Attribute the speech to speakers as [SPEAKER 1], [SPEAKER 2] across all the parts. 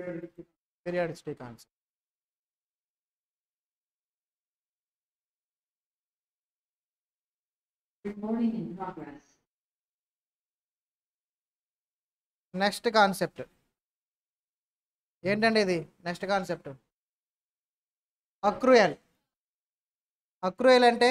[SPEAKER 1] Periodicity concept
[SPEAKER 2] Recording in progress.
[SPEAKER 1] Next concept ఏంటండి ఇది next concept accrual accrual అంటే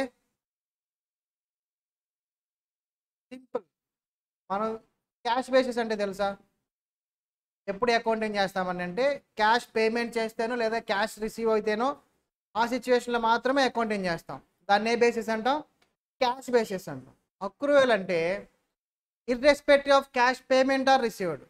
[SPEAKER 1] simple మనం క్యాష్ బేసిస్ అంటే తెలుసా ఎప్పుడు అకౌంటింగ్ చేస్తామని అంటే క్యాష్ పేమెంట్ చేస్తేనో లేదా క్యాష్ రిసీవ్ అయితేనో ఆ సిచ్యువేషన్లో మాత్రమే అకౌంటింగ్ చేస్తాం దాన్ని ఏ బేసిస్ అంటాం క్యాష్ బేసిస్ అంటాం అక్రూయల్ అంటే irrespective of cash payment or received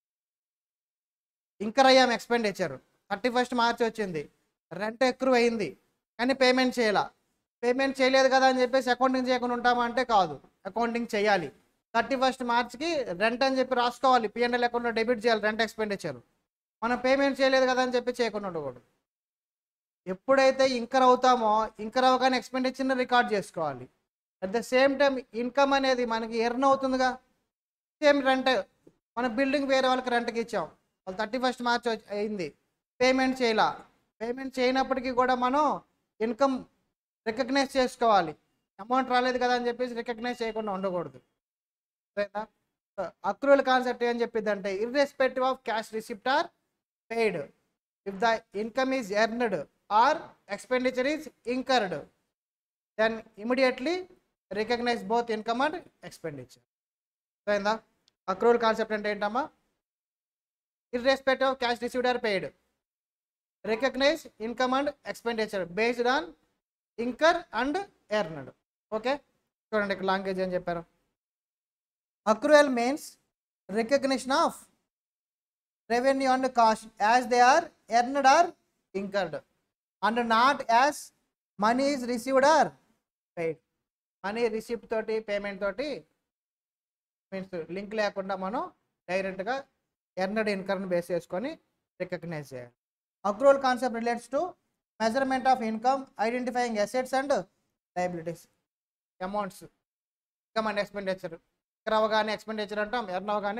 [SPEAKER 1] incur అయ్యాం ఎక్స్పెండిచర్ థర్టీ ఫస్ట్ మార్చ్ వచ్చింది రెంట్ ఎక్కువ అయింది కానీ పేమెంట్ చేయాల పేమెంట్ చేయలేదు కదా అని చెప్పేసి అకౌంటింగ్ చేయకుండా ఉంటామా అంటే కాదు అకౌంటింగ్ చేయాలి థర్టీ ఫస్ట్ మార్చ్కి రెంట్ అని చెప్పి రాసుకోవాలి పిఎన్ఎల్ అకౌంట్లో డెబిట్ చేయాలి రెంట్ ఎక్స్పెండిచర్ మనం పేమెంట్ చేయలేదు కదా అని చెప్పి చేయకుండా ఉండకూడదు ఎప్పుడైతే ఇంకర్ అవుతామో ఇంకర్ అవ్వగానే ఎక్స్పెండిచర్ని రికార్డ్ చేసుకోవాలి at the same time income అనేది మనకి ఎర్న్ అవుతుందిగా సేమ్ రెంట్ మన బిల్డింగ్ వేరే వాళ్ళకి రెంట్కి ఇచ్చాం వాళ్ళు థర్టీ ఫస్ట్ మార్చ్ అయింది పేమెంట్ చేయాల పేమెంట్ చేయనప్పటికీ కూడా మనం ఇన్కమ్ రికగ్నైజ్ చేసుకోవాలి అమౌంట్ రాలేదు కదా అని చెప్పేసి రికగ్నైజ్ చేయకుండా ఉండకూడదు సరేనా అక్రూవల్ కాన్సెప్ట్ ఏం చెప్పింది అంటే irrespective of cash receipt or paid if the income is earned or expenditure is incurred then immediately recognise both income and expenditure అయిందా అక్రూవల్ కాన్సెప్ట్ అంటే ఏంటమ్మా irrespective of cash received or paid recognise income and expenditure based on incur and earned okay చూడండి ఇక్కడ language ఏం చెప్పారు accrual means recognition of revenue and cost as they are earned or incurred and not as money is received or paid money receipt తోటి payment తోటి means link లేకుండా మనం డైరెక్ట్గా earned ఇన్కమ్ని బేస్ చేసుకొని రికగ్నైజ్ చేయాలి accrual concept relates to measurement of income identifying assets and liabilities amounts income and expenditure ఇక్కడ అవగానే ఎక్స్పెండిచర్ అంటాం ఎర్న్ అవగానే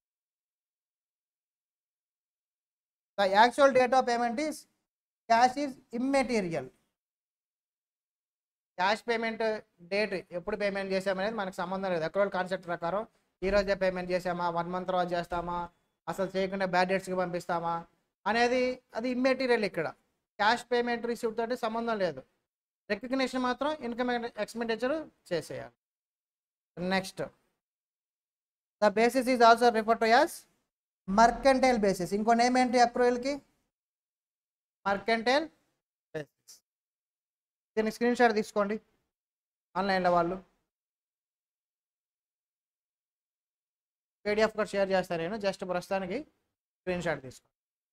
[SPEAKER 1] the actual date of payment is cash is immaterial cash payment date ఎప్పుడు payment చేసామనేది మనకు సంబంధం లేదు అక్రూవల్ కాన్సెప్ట్ ప్రకారం ఈ రోజే పేమెంట్ చేసామా వన్ మంత్ తర్వాత చేస్తామా అసలు చేయకుండా బ్యాడ్ డేట్స్కి పంపిస్తామా అనేది అది ఇమ్మెటీరియల్ ఇక్కడ క్యాష్ పేమెంట్ రిసీవ్ తోటి సంబంధం లేదు రికగ్నిషన్ మాత్రం ఇన్కమ్ ఎక్స్పెండిచర్ చేసేయాలి next the basis is also refer to as mercantile basis ఇంకో నేమ్ ఏంటి అక్రూవల్కి మర్కెంటైల్ బేసిస్ దీన్ని స్క్రీన్ షాట్ తీసుకోండి ఆన్లైన్లో వాళ్ళు పీడిఎఫ్ కూడా షేర్ చేస్తాను నేను జస్ట్ ప్రస్తుతానికి స్క్రీన్ షాట్ తీసుకో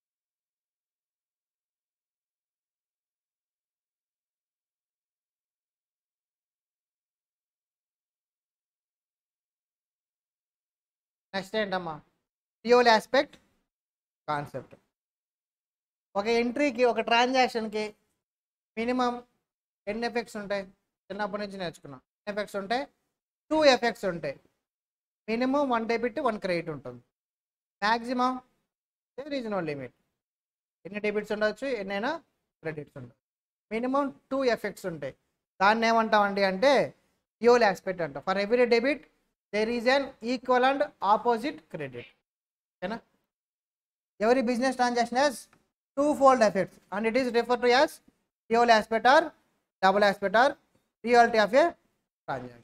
[SPEAKER 1] నెక్స్ట్ ఏంటమ్మా డ్యూల్ ఆస్పెక్ట్ కాన్సెప్ట్ ఒక ఎంట్రీకి ఒక ట్రాన్సాక్షన్కి మినిమం ఎన్ని ఎఫెక్ట్స్ ఉంటాయి చిన్నప్పటి నుంచి నేర్చుకున్నాం ఎన్ని ఎఫెక్ట్స్ ఉంటాయి టూ ఎఫెక్ట్స్ ఉంటాయి minimum one debit one credit ఉంటుంది మ్యాక్సిమం రీజనల్ లిమిట్ ఎన్ని డెబిట్స్ ఉండొచ్చు ఎన్నైనా క్రెడిట్స్ ఉండొచ్చు మినిమం టూ ఎఫెక్ట్స్ ఉంటాయి దాన్ని ఏమంటామండి అంటే డ్యూల్ ఆస్పెక్ట్ అంటాం for every debit there is an equal and opposite credit ఓకేనా every business transaction has two fold effects and it is refer to as dual aspect or double aspect or reality of a transaction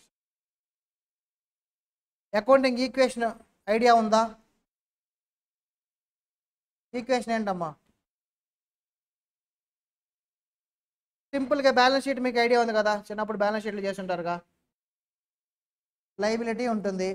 [SPEAKER 1] accounting equation idea ఉందా equation ఏంటమ్మా సింపుల్గా balance sheet మీకు idea ఉంది కదా చిన్నప్పుడు balance షీట్లు చేసి ఉంటారుగా లైబిలిటీ ఉంటుంది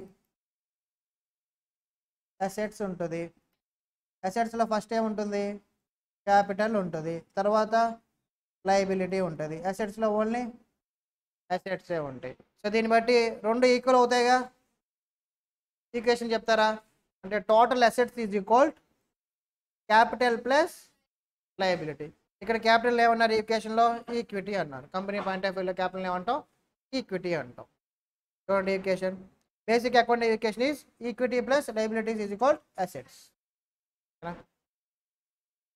[SPEAKER 1] అసెట్స్ ఉంటుంది అసెట్స్లో ఫస్ట్ ఏముంటుంది క్యాపిటల్ ఉంటుంది తర్వాత లైబిలిటీ ఉంటుంది అసెట్స్లో ఓన్లీ అసెట్సే ఉంటాయి సో దీన్ని బట్టి రెండు ఈక్వల్ అవుతాయిగా ఈక్వేషన్ చెప్తారా అంటే total assets is equal capital plus liability ఇక్కడ క్యాపిటల్ ఏమన్నారు ఈక్వేషన్లో ఈక్విటీ అన్నారు కంపెనీ పాయింట్ ఆఫ్ వ్యూలో క్యాపిటల్ ఏమంటాం ఈక్విటీ అంటాం చూడండి equation basic account equation is equity plus liabilities is equal assets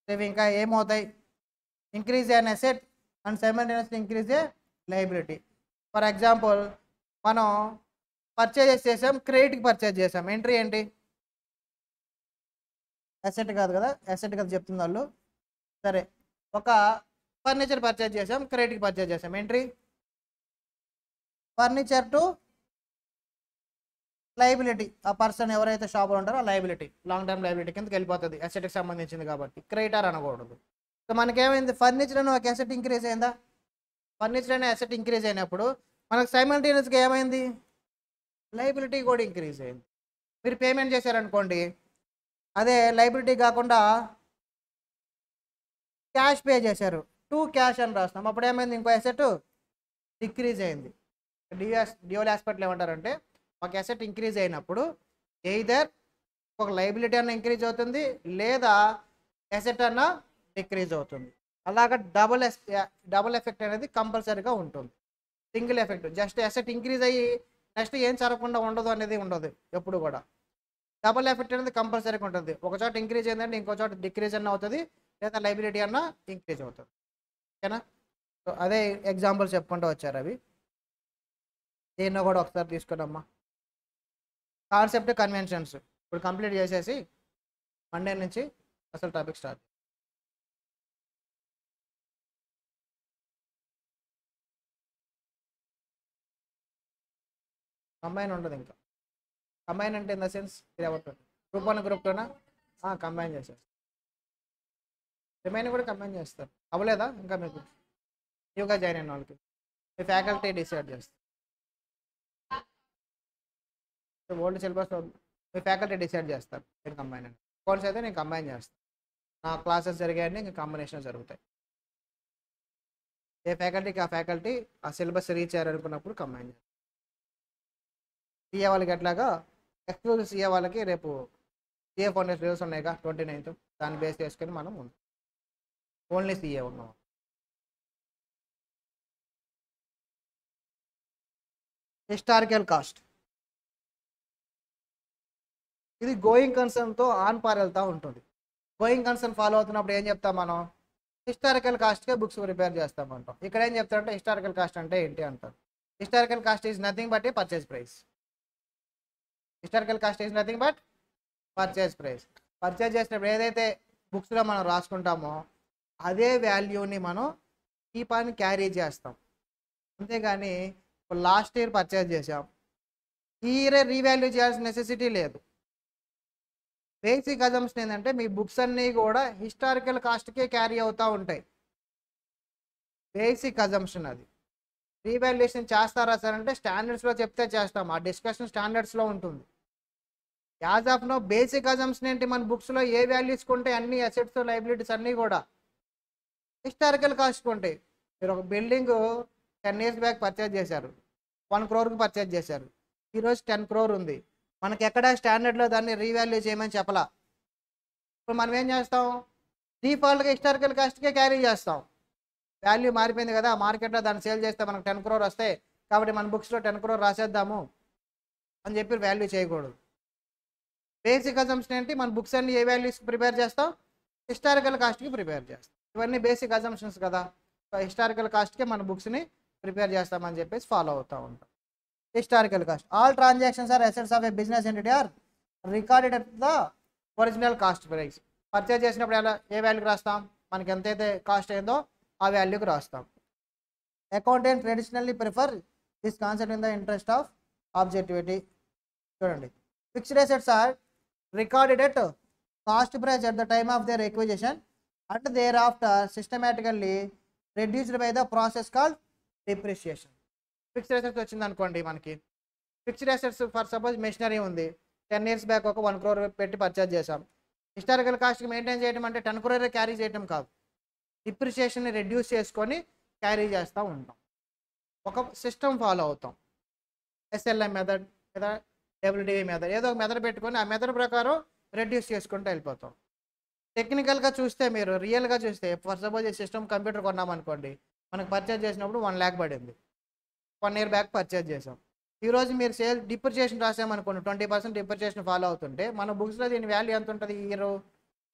[SPEAKER 1] ఇవి ఇంకా ఏమవుతాయి increase an asset and simultaneously increase a liability for example మనం పర్చేజ్ చేసాం క్రెడిట్కి పర్చేజ్ చేసాం ఎంట్రీ ఏంటి అసెట్ కాదు కదా అసెట్ కదా చెప్తుంది వాళ్ళు సరే ఒక ఫర్నిచర్ పర్చేజ్ చేసాం క్రెడిట్కి పర్చేజ్ చేసాం ఎంట్రీ ఫర్నిచర్ టు లైబిలిటీ ఆ పర్సన్ ఎవరైతే షాపులో ఉంటారో ఆ లైబిలిటీ లాంగ్ టర్మ్ లైబిలిటీ కిందకి వెళ్ళిపోతుంది అసెట్కి సంబంధించింది కాబట్టి క్రెడిటార్ అనకూడదు సో మనకేమైంది ఫర్నిచర్ అని ఒక అసెట్ ఇంక్రీజ్ అయిందా ఫర్నిచర్ అనే అసెట్ ఇంక్రీజ్ అయినప్పుడు మనకు సైమల్టేనియస్గా ఏమైంది లైబిలిటీ కూడా ఇంక్రీజ్ అయింది మీరు పేమెంట్ చేశారనుకోండి అదే లైబిలిటీ కాకుండా క్యాష్ పే చేశారు టూ క్యాష్ అని రాస్తాం అప్పుడు ఏమైంది ఇంకో అసెట్ డిక్రీజ్ అయింది డిఎస్ డిఓల్ ఆస్పెక్ట్లు ఏమంటారంటే ఒక అసెట్ ఇంక్రీజ్ అయినప్పుడు ఎయిదర్ ఒక లైబిలిటీ అన్న ఇంక్రీజ్ అవుతుంది లేదా అసెట్ అన్న డిక్రీజ్ అవుతుంది అలాగ డబుల్ ఎస్ డబుల్ ఎఫెక్ట్ అనేది కంపల్సరీగా ఉంటుంది single effect just asset increase అయ్యి నెక్స్ట్ ఏం జరగకుండా ఉండదు అనేది ఉండదు ఎప్పుడు కూడా డబుల్ ఎఫెక్ట్ అనేది కంపల్సరీగా ఉంటుంది ఒక చోట ఇంక్రీజ్ అయిందంటే ఇంకో చోట డిక్రీజ్ అన్న అవుతుంది లేదా లైబిలిటీ అన్న ఇంక్రీజ్ అవుతుంది ఓకేనా సో అదే ఎగ్జాంపుల్స్ చెప్పుకుంటూ వచ్చారు అవి దీన్ని కూడా ఒకసారి తీసుకురమ్మా కాన్సెప్ట్ కన్వెన్షన్స్ ఇప్పుడు కంప్లీట్ చేసేసి మండే నుంచి అసలు టాపిక్ స్టార్ట్ కంబైన్ ఉండదు ఇంకా కంబైన్ అంటే ఇన్ ద సెన్స్ ఇది ఎవరితో గ్రూప్ వన్ గ్రూప్ టూనా కంబైన్ చేసేస్తారు రిమైనింగ్ కూడా కంబైన్ చేస్తారు అవ్వలేదా ఇంకా మీకు న్యూగా జాయిన్ అయిన వాళ్ళకి మీ ఫ్యాకల్టీ డిసైడ్ చేస్తారు ఓల్డ్ సిలబస్ మీ ఫ్యాకల్టీ డిసైడ్ చేస్తారు నేను కంబైన్ అని కోర్స్ అయితే నేను కంబైన్ చేస్తాను నా క్లాసెస్ జరిగాయని ఇంకా కాంబినేషన్ జరుగుతాయి ఏ ఫ్యాకల్టీకి ఆ ఫ్యాకల్టీ ఆ సిలబస్ రీచ్ అయ్యారనుకున్నప్పుడు కంబైన్ చేస్తారు సీఏ వాళ్ళకి ఎట్లాగా ఎక్స్క్లూజివ్ సీఏ వాళ్ళకి రేపు సీఏ ఫౌండేషన్ రివ్యూస్ ఉన్నాయిగా ట్వంటీ నైన్త్ దాన్ని బేస్ చేసుకొని మనం ఉన్నాం ఓన్లీ సీఏ ఉన్నాం హిస్టారికల్ కాస్ట్ ఇది గోయింగ్ కన్సర్న్తో ఆన్ పార్ వెళ్తూ ఉంటుంది గోయింగ్ కన్సర్న్ ఫాలో అవుతున్నప్పుడు ఏం చెప్తాం మనం హిస్టారికల్ కాస్ట్కే బుక్స్ ప్రిపేర్ చేస్తామంటాం ఇక్కడ ఏం చెప్తారంటే హిస్టారికల్ కాస్ట్ అంటే ఏంటి అంటారు historical cost is nothing but a purchase price historical cost is nothing but purchase price purchase చేసినప్పుడు ఏదైతే బుక్స్లో మనం రాసుకుంటామో అదే వాల్యూని మనం ఈ పని క్యారీ చేస్తాం అంతేగాని ఇప్పుడు లాస్ట్ ఇయర్ పర్చేస్ చేసాం ఈ ఇయరే రీవాల్యూ చేయాల్సిన నెసెసిటీ లేదు బేసిక్ అజంప్షన్ ఏంటంటే మీ బుక్స్ అన్నీ కూడా హిస్టారికల్ కాస్ట్కే క్యారీ అవుతూ ఉంటాయి బేసిక్ అజంప్షన్ అది రీవాల్యుయేషన్ చేస్తారా సార్ అంటే స్టాండర్డ్స్లో చెప్తే చేస్తాం ఆ డిస్కషన్ స్టాండర్డ్స్లో ఉంటుంది as of no basic assumption ఏంటి మన బుక్స్లో ఏ వాల్యూస్ కొంటే అన్ని అసెట్స్ లైబిలిటీస్ అన్నీ కూడా హిస్టారికల్ కాస్ట్ కొంటాయి మీరు ఒక building ten years back purchase చేశారు వన్ క్రోర్కి పర్చేజ్ చేశారు ఈరోజు టెన్ క్రోర్ ఉంది మనకి ఎక్కడ స్టాండర్డ్లో దాన్ని రీవాల్యూ చేయమని చెప్పలా ఇప్పుడు మనం ఏం చేస్తాం డిఫాల్ట్గా హిస్టారికల్ కాస్ట్కే క్యారీ చేస్తాం వాల్యూ మారిపోయింది కదా మార్కెట్లో దాన్ని సేల్ చేస్తే మనకు టెన్ క్రోర్ వస్తాయి కాబట్టి మన బుక్స్లో టెన్ క్రోర్ రాసేద్దాము అని చెప్పి వాల్యూ చేయకూడదు బేసిక్ అజంప్షన్ ఏంటి మన బుక్స్ అన్ని ఏ వాల్యూస్ ప్రిపేర్ చేస్తాం హిస్టారికల్ కాస్ట్కి ప్రిపేర్ చేస్తాం ఇవన్నీ బేసిక్ అజంప్షన్స్ కదా హిస్టారికల్ కాస్ట్కి మన బుక్స్ని ప్రిపేర్ చేస్తామని చెప్పేసి ఫాలో అవుతూ ఉంటాం historical cost all transactions or assets of a business entity are recorded at the original cost price purchase చేసినప్పుడు ఎలా ఏ వాల్యూకి రాస్తాం మనకి ఎంతైతే కాస్ట్ అయిందో ఆ వాల్యూకి రాస్తాం accountant traditionally prefer this concept in the interest of objectivity చూడండి fixed assets are recorded at cost price at the time of their acquisition and thereafter systematically reduced by the process called depreciation fixed assets వచ్చింది అనుకోండి మనకి fixed assets for suppose machinery ఉంది ten years back ఒక one crore పెట్టి purchase చేసాం historical కాస్ట్కి maintain చేయడం అంటే టెన్ క్రోర్ క్యారీ చేయడం కాదు డిప్రిషియేషన్ని రెడ్యూస్ చేసుకొని క్యారీ చేస్తూ ఉంటాం ఒక సిస్టమ్ ఫాలో అవుతాం ఎస్ఎల్ఐ మెథడ్ లేదా డబ్ల్యూడివి మెథడ్ ఏదో ఒక మెథడ్ పెట్టుకొని ఆ మెథడ్ ప్రకారం రెడ్యూస్ చేసుకుంటూ వెళ్ళిపోతాం టెక్నికల్గా చూస్తే మీరు రియల్గా చూస్తే ఫర్ సపోజ్ ఈ సిస్టమ్ కంప్యూటర్ కొన్నామనుకోండి మనకు పర్చేజ్ చేసినప్పుడు వన్ ల్యాక్ పడింది వన్ ఇయర్ బ్యాక్ పర్చేజ్ చేసాం ఈరోజు మీరు సేల్ డిప్రిషియేషన్ రాసామనుకోండి ట్వంటీ పర్సెంట్ డిప్రిషియేషన్ ఫాలో అవుతుంటే మన బుక్స్లో దీని వాల్యూ ఎంత ఉంటుంది ఈ ఇయర్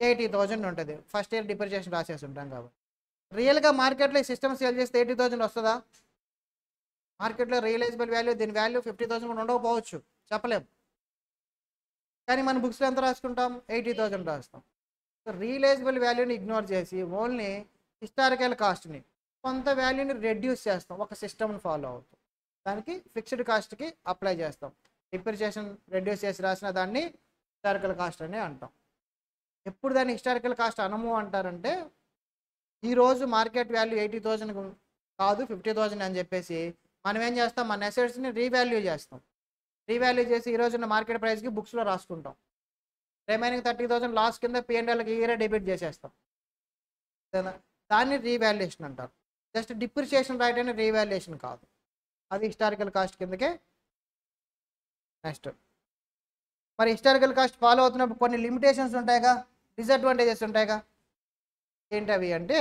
[SPEAKER 1] ఎయిటీ థౌజండ్ ఉంటుంది ఫస్ట్ ఇయర్ డిప్రిషియేషన్ రాసేసి ఉంటాం కాబట్టి రియల్గా మార్కెట్లో ఈ సిస్టమ్ సేల్ చేస్తే ఎయిటీ థౌజండ్ వస్తుందా మార్కెట్లో రియలైజబుల్ వాల్యూ దీని వాల్యూ ఫిఫ్టీ థౌసండ్ కూడా ఉండకపోవచ్చు చెప్పలేం కానీ మన బుక్స్లో ఎంత రాసుకుంటాం ఎయిటీ థౌసండ్ రాస్తాం సో రియలైజబుల్ వాల్యూని ఇగ్నోర్ చేసి ఓన్లీ హిస్టారికల్ కాస్ట్ని కొంత వాల్యూని రెడ్యూస్ చేస్తాం ఒక సిస్టమ్ని ఫాలో అవుతాం దానికి ఫిక్స్డ్ కాస్ట్కి అప్లై చేస్తాం డిప్రిసియేషన్ రెడ్యూస్ చేసి రాసిన దాన్ని హిస్టారికల్ కాస్ట్ అని అంటాం ఎప్పుడు దాన్ని హిస్టారికల్ కాస్ట్ అనము అంటారంటే ఈరోజు మార్కెట్ వాల్యూ ఎయిటీ థౌజండ్ కాదు ఫిఫ్టీ థౌజండ్ అని చెప్పేసి మనం ఏం చేస్తాం మన అసెట్స్ని రీవాల్యూ చేస్తాం రీవాల్యూ చేసి ఈ రోజున్న మార్కెట్ ప్రైస్కి బుక్స్లో రాసుకుంటాం రిమైనింగ్ థర్టీ థౌసండ్ లాస్ కింద పిఎన్ఎల్కి ఈరే డెబిట్ చేసేస్తాం అంతేనా? దాన్ని రీవాల్యుయేషన్ అంటారు జస్ట్ డిప్రిసియేషన్ రైట్ అని రీవాల్యుయేషన్ కాదు అది హిస్టారికల్ కాస్ట్ కిందకే నెక్స్ట్ మరి హిస్టారికల్ కాస్ట్ ఫాలో అవుతున్నప్పుడు కొన్ని లిమిటేషన్స్ ఉంటాయిగా డిసడ్వాంటేజెస్ ఉంటాయిగా ఏంటవి అంటే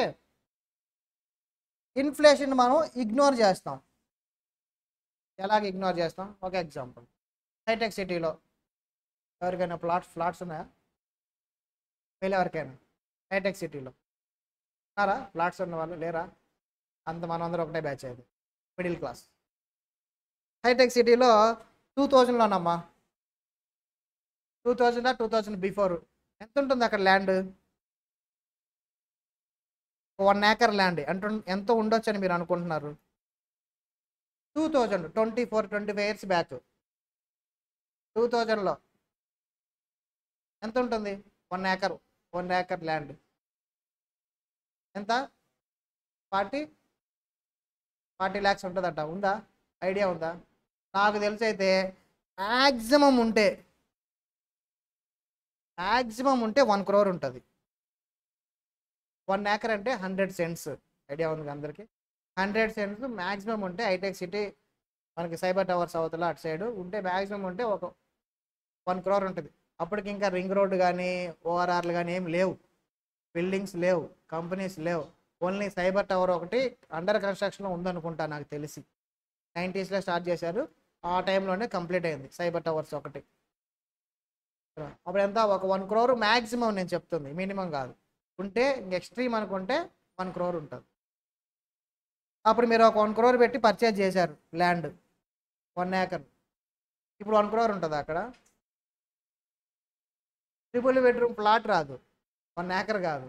[SPEAKER 1] ఇన్ఫ్లేషన్ మనం ఇగ్నోర్ చేస్తాం ఎలాగ ఇగ్నోర్ చేస్తాం ఒక ఎగ్జాంపుల్ హైటెక్ సిటీలో ఎవరికైనా ప్లాట్స్ ఫ్లాట్స్ ఉన్నాయా వీళ్ళు ఎవరికైనా హైటెక్ సిటీలో ఉన్నారా ఫ్లాట్స్ ఉన్న వాళ్ళు లేరా అంత మనందరం ఒకటే బ్యాచ్ అయింది మిడిల్ క్లాస్ హైటెక్ సిటీలో టూ థౌజండ్లోనమ్మా two thousand two thousand before ఎంత ఉంటుంది అక్కడ ల్యాండ్ వన్ ఏకర్ ల్యాండ్ ఎంత ఎంత ఉండొచ్చు అని మీరు అనుకుంటున్నారు two thousand twenty four twenty five years back two థౌజండ్లో ఎంత ఉంటుంది one acre one acre land ఎంత ఫార్టీ ఫార్టీ ల్యాక్స్ ఉంటుందట ఉందా ఐడియా ఉందా నాకు తెలిసి అయితే మ్యాక్సిమం ఉంటే మ్యాక్సిమం ఉంటే వన్ క్రోర్ ఉంటుంది వన్ ఏకర్ అంటే హండ్రెడ్ సెంట్స్ ఐడియా ఉంది అందరికీ హండ్రెడ్ సెంట్స్ మ్యాక్సిమం ఉంటే హైటెక్ సిటీ మనకి సైబర్ టవర్స్ అవతల అటు సైడ్ ఉంటే మ్యాక్సిమం ఉంటే ఒక వన్ క్రోర్ ఉంటుంది అప్పటికి ఇంకా రింగ్ రోడ్ కానీ ఓఆర్ఆర్లు కానీ ఏం లేవు బిల్డింగ్స్ లేవు కంపెనీస్ లేవు ఓన్లీ సైబర్ టవర్ ఒకటి అండర్ కన్స్ట్రక్షన్లో ఉందనుకుంటా నాకు తెలిసి నైంటీస్లో స్టార్ట్ చేశారు ఆ టైంలోనే కంప్లీట్ అయింది సైబర్ టవర్స్ ఒకటి అప్పుడు ఎంత ఒక వన్ క్రోర్ మ్యాక్సిమం నేను చెప్తుంది మినిమం కాదు ఉంటే ఇంక ఎక్స్ట్రీమ్ అనుకుంటే వన్ క్రోర్ ఉంటుంది అప్పుడు మీరు ఒక వన్ క్రోర్ పెట్టి పర్చేజ్ చేశారు ల్యాండ్ వన్ ఏకర్ ఇప్పుడు వన్ క్రోర్ ఉంటుంది అక్కడ ట్రిపుల్ బెడ్రూమ్ ఫ్లాట్ రాదు వన్ ఏకర్ కాదు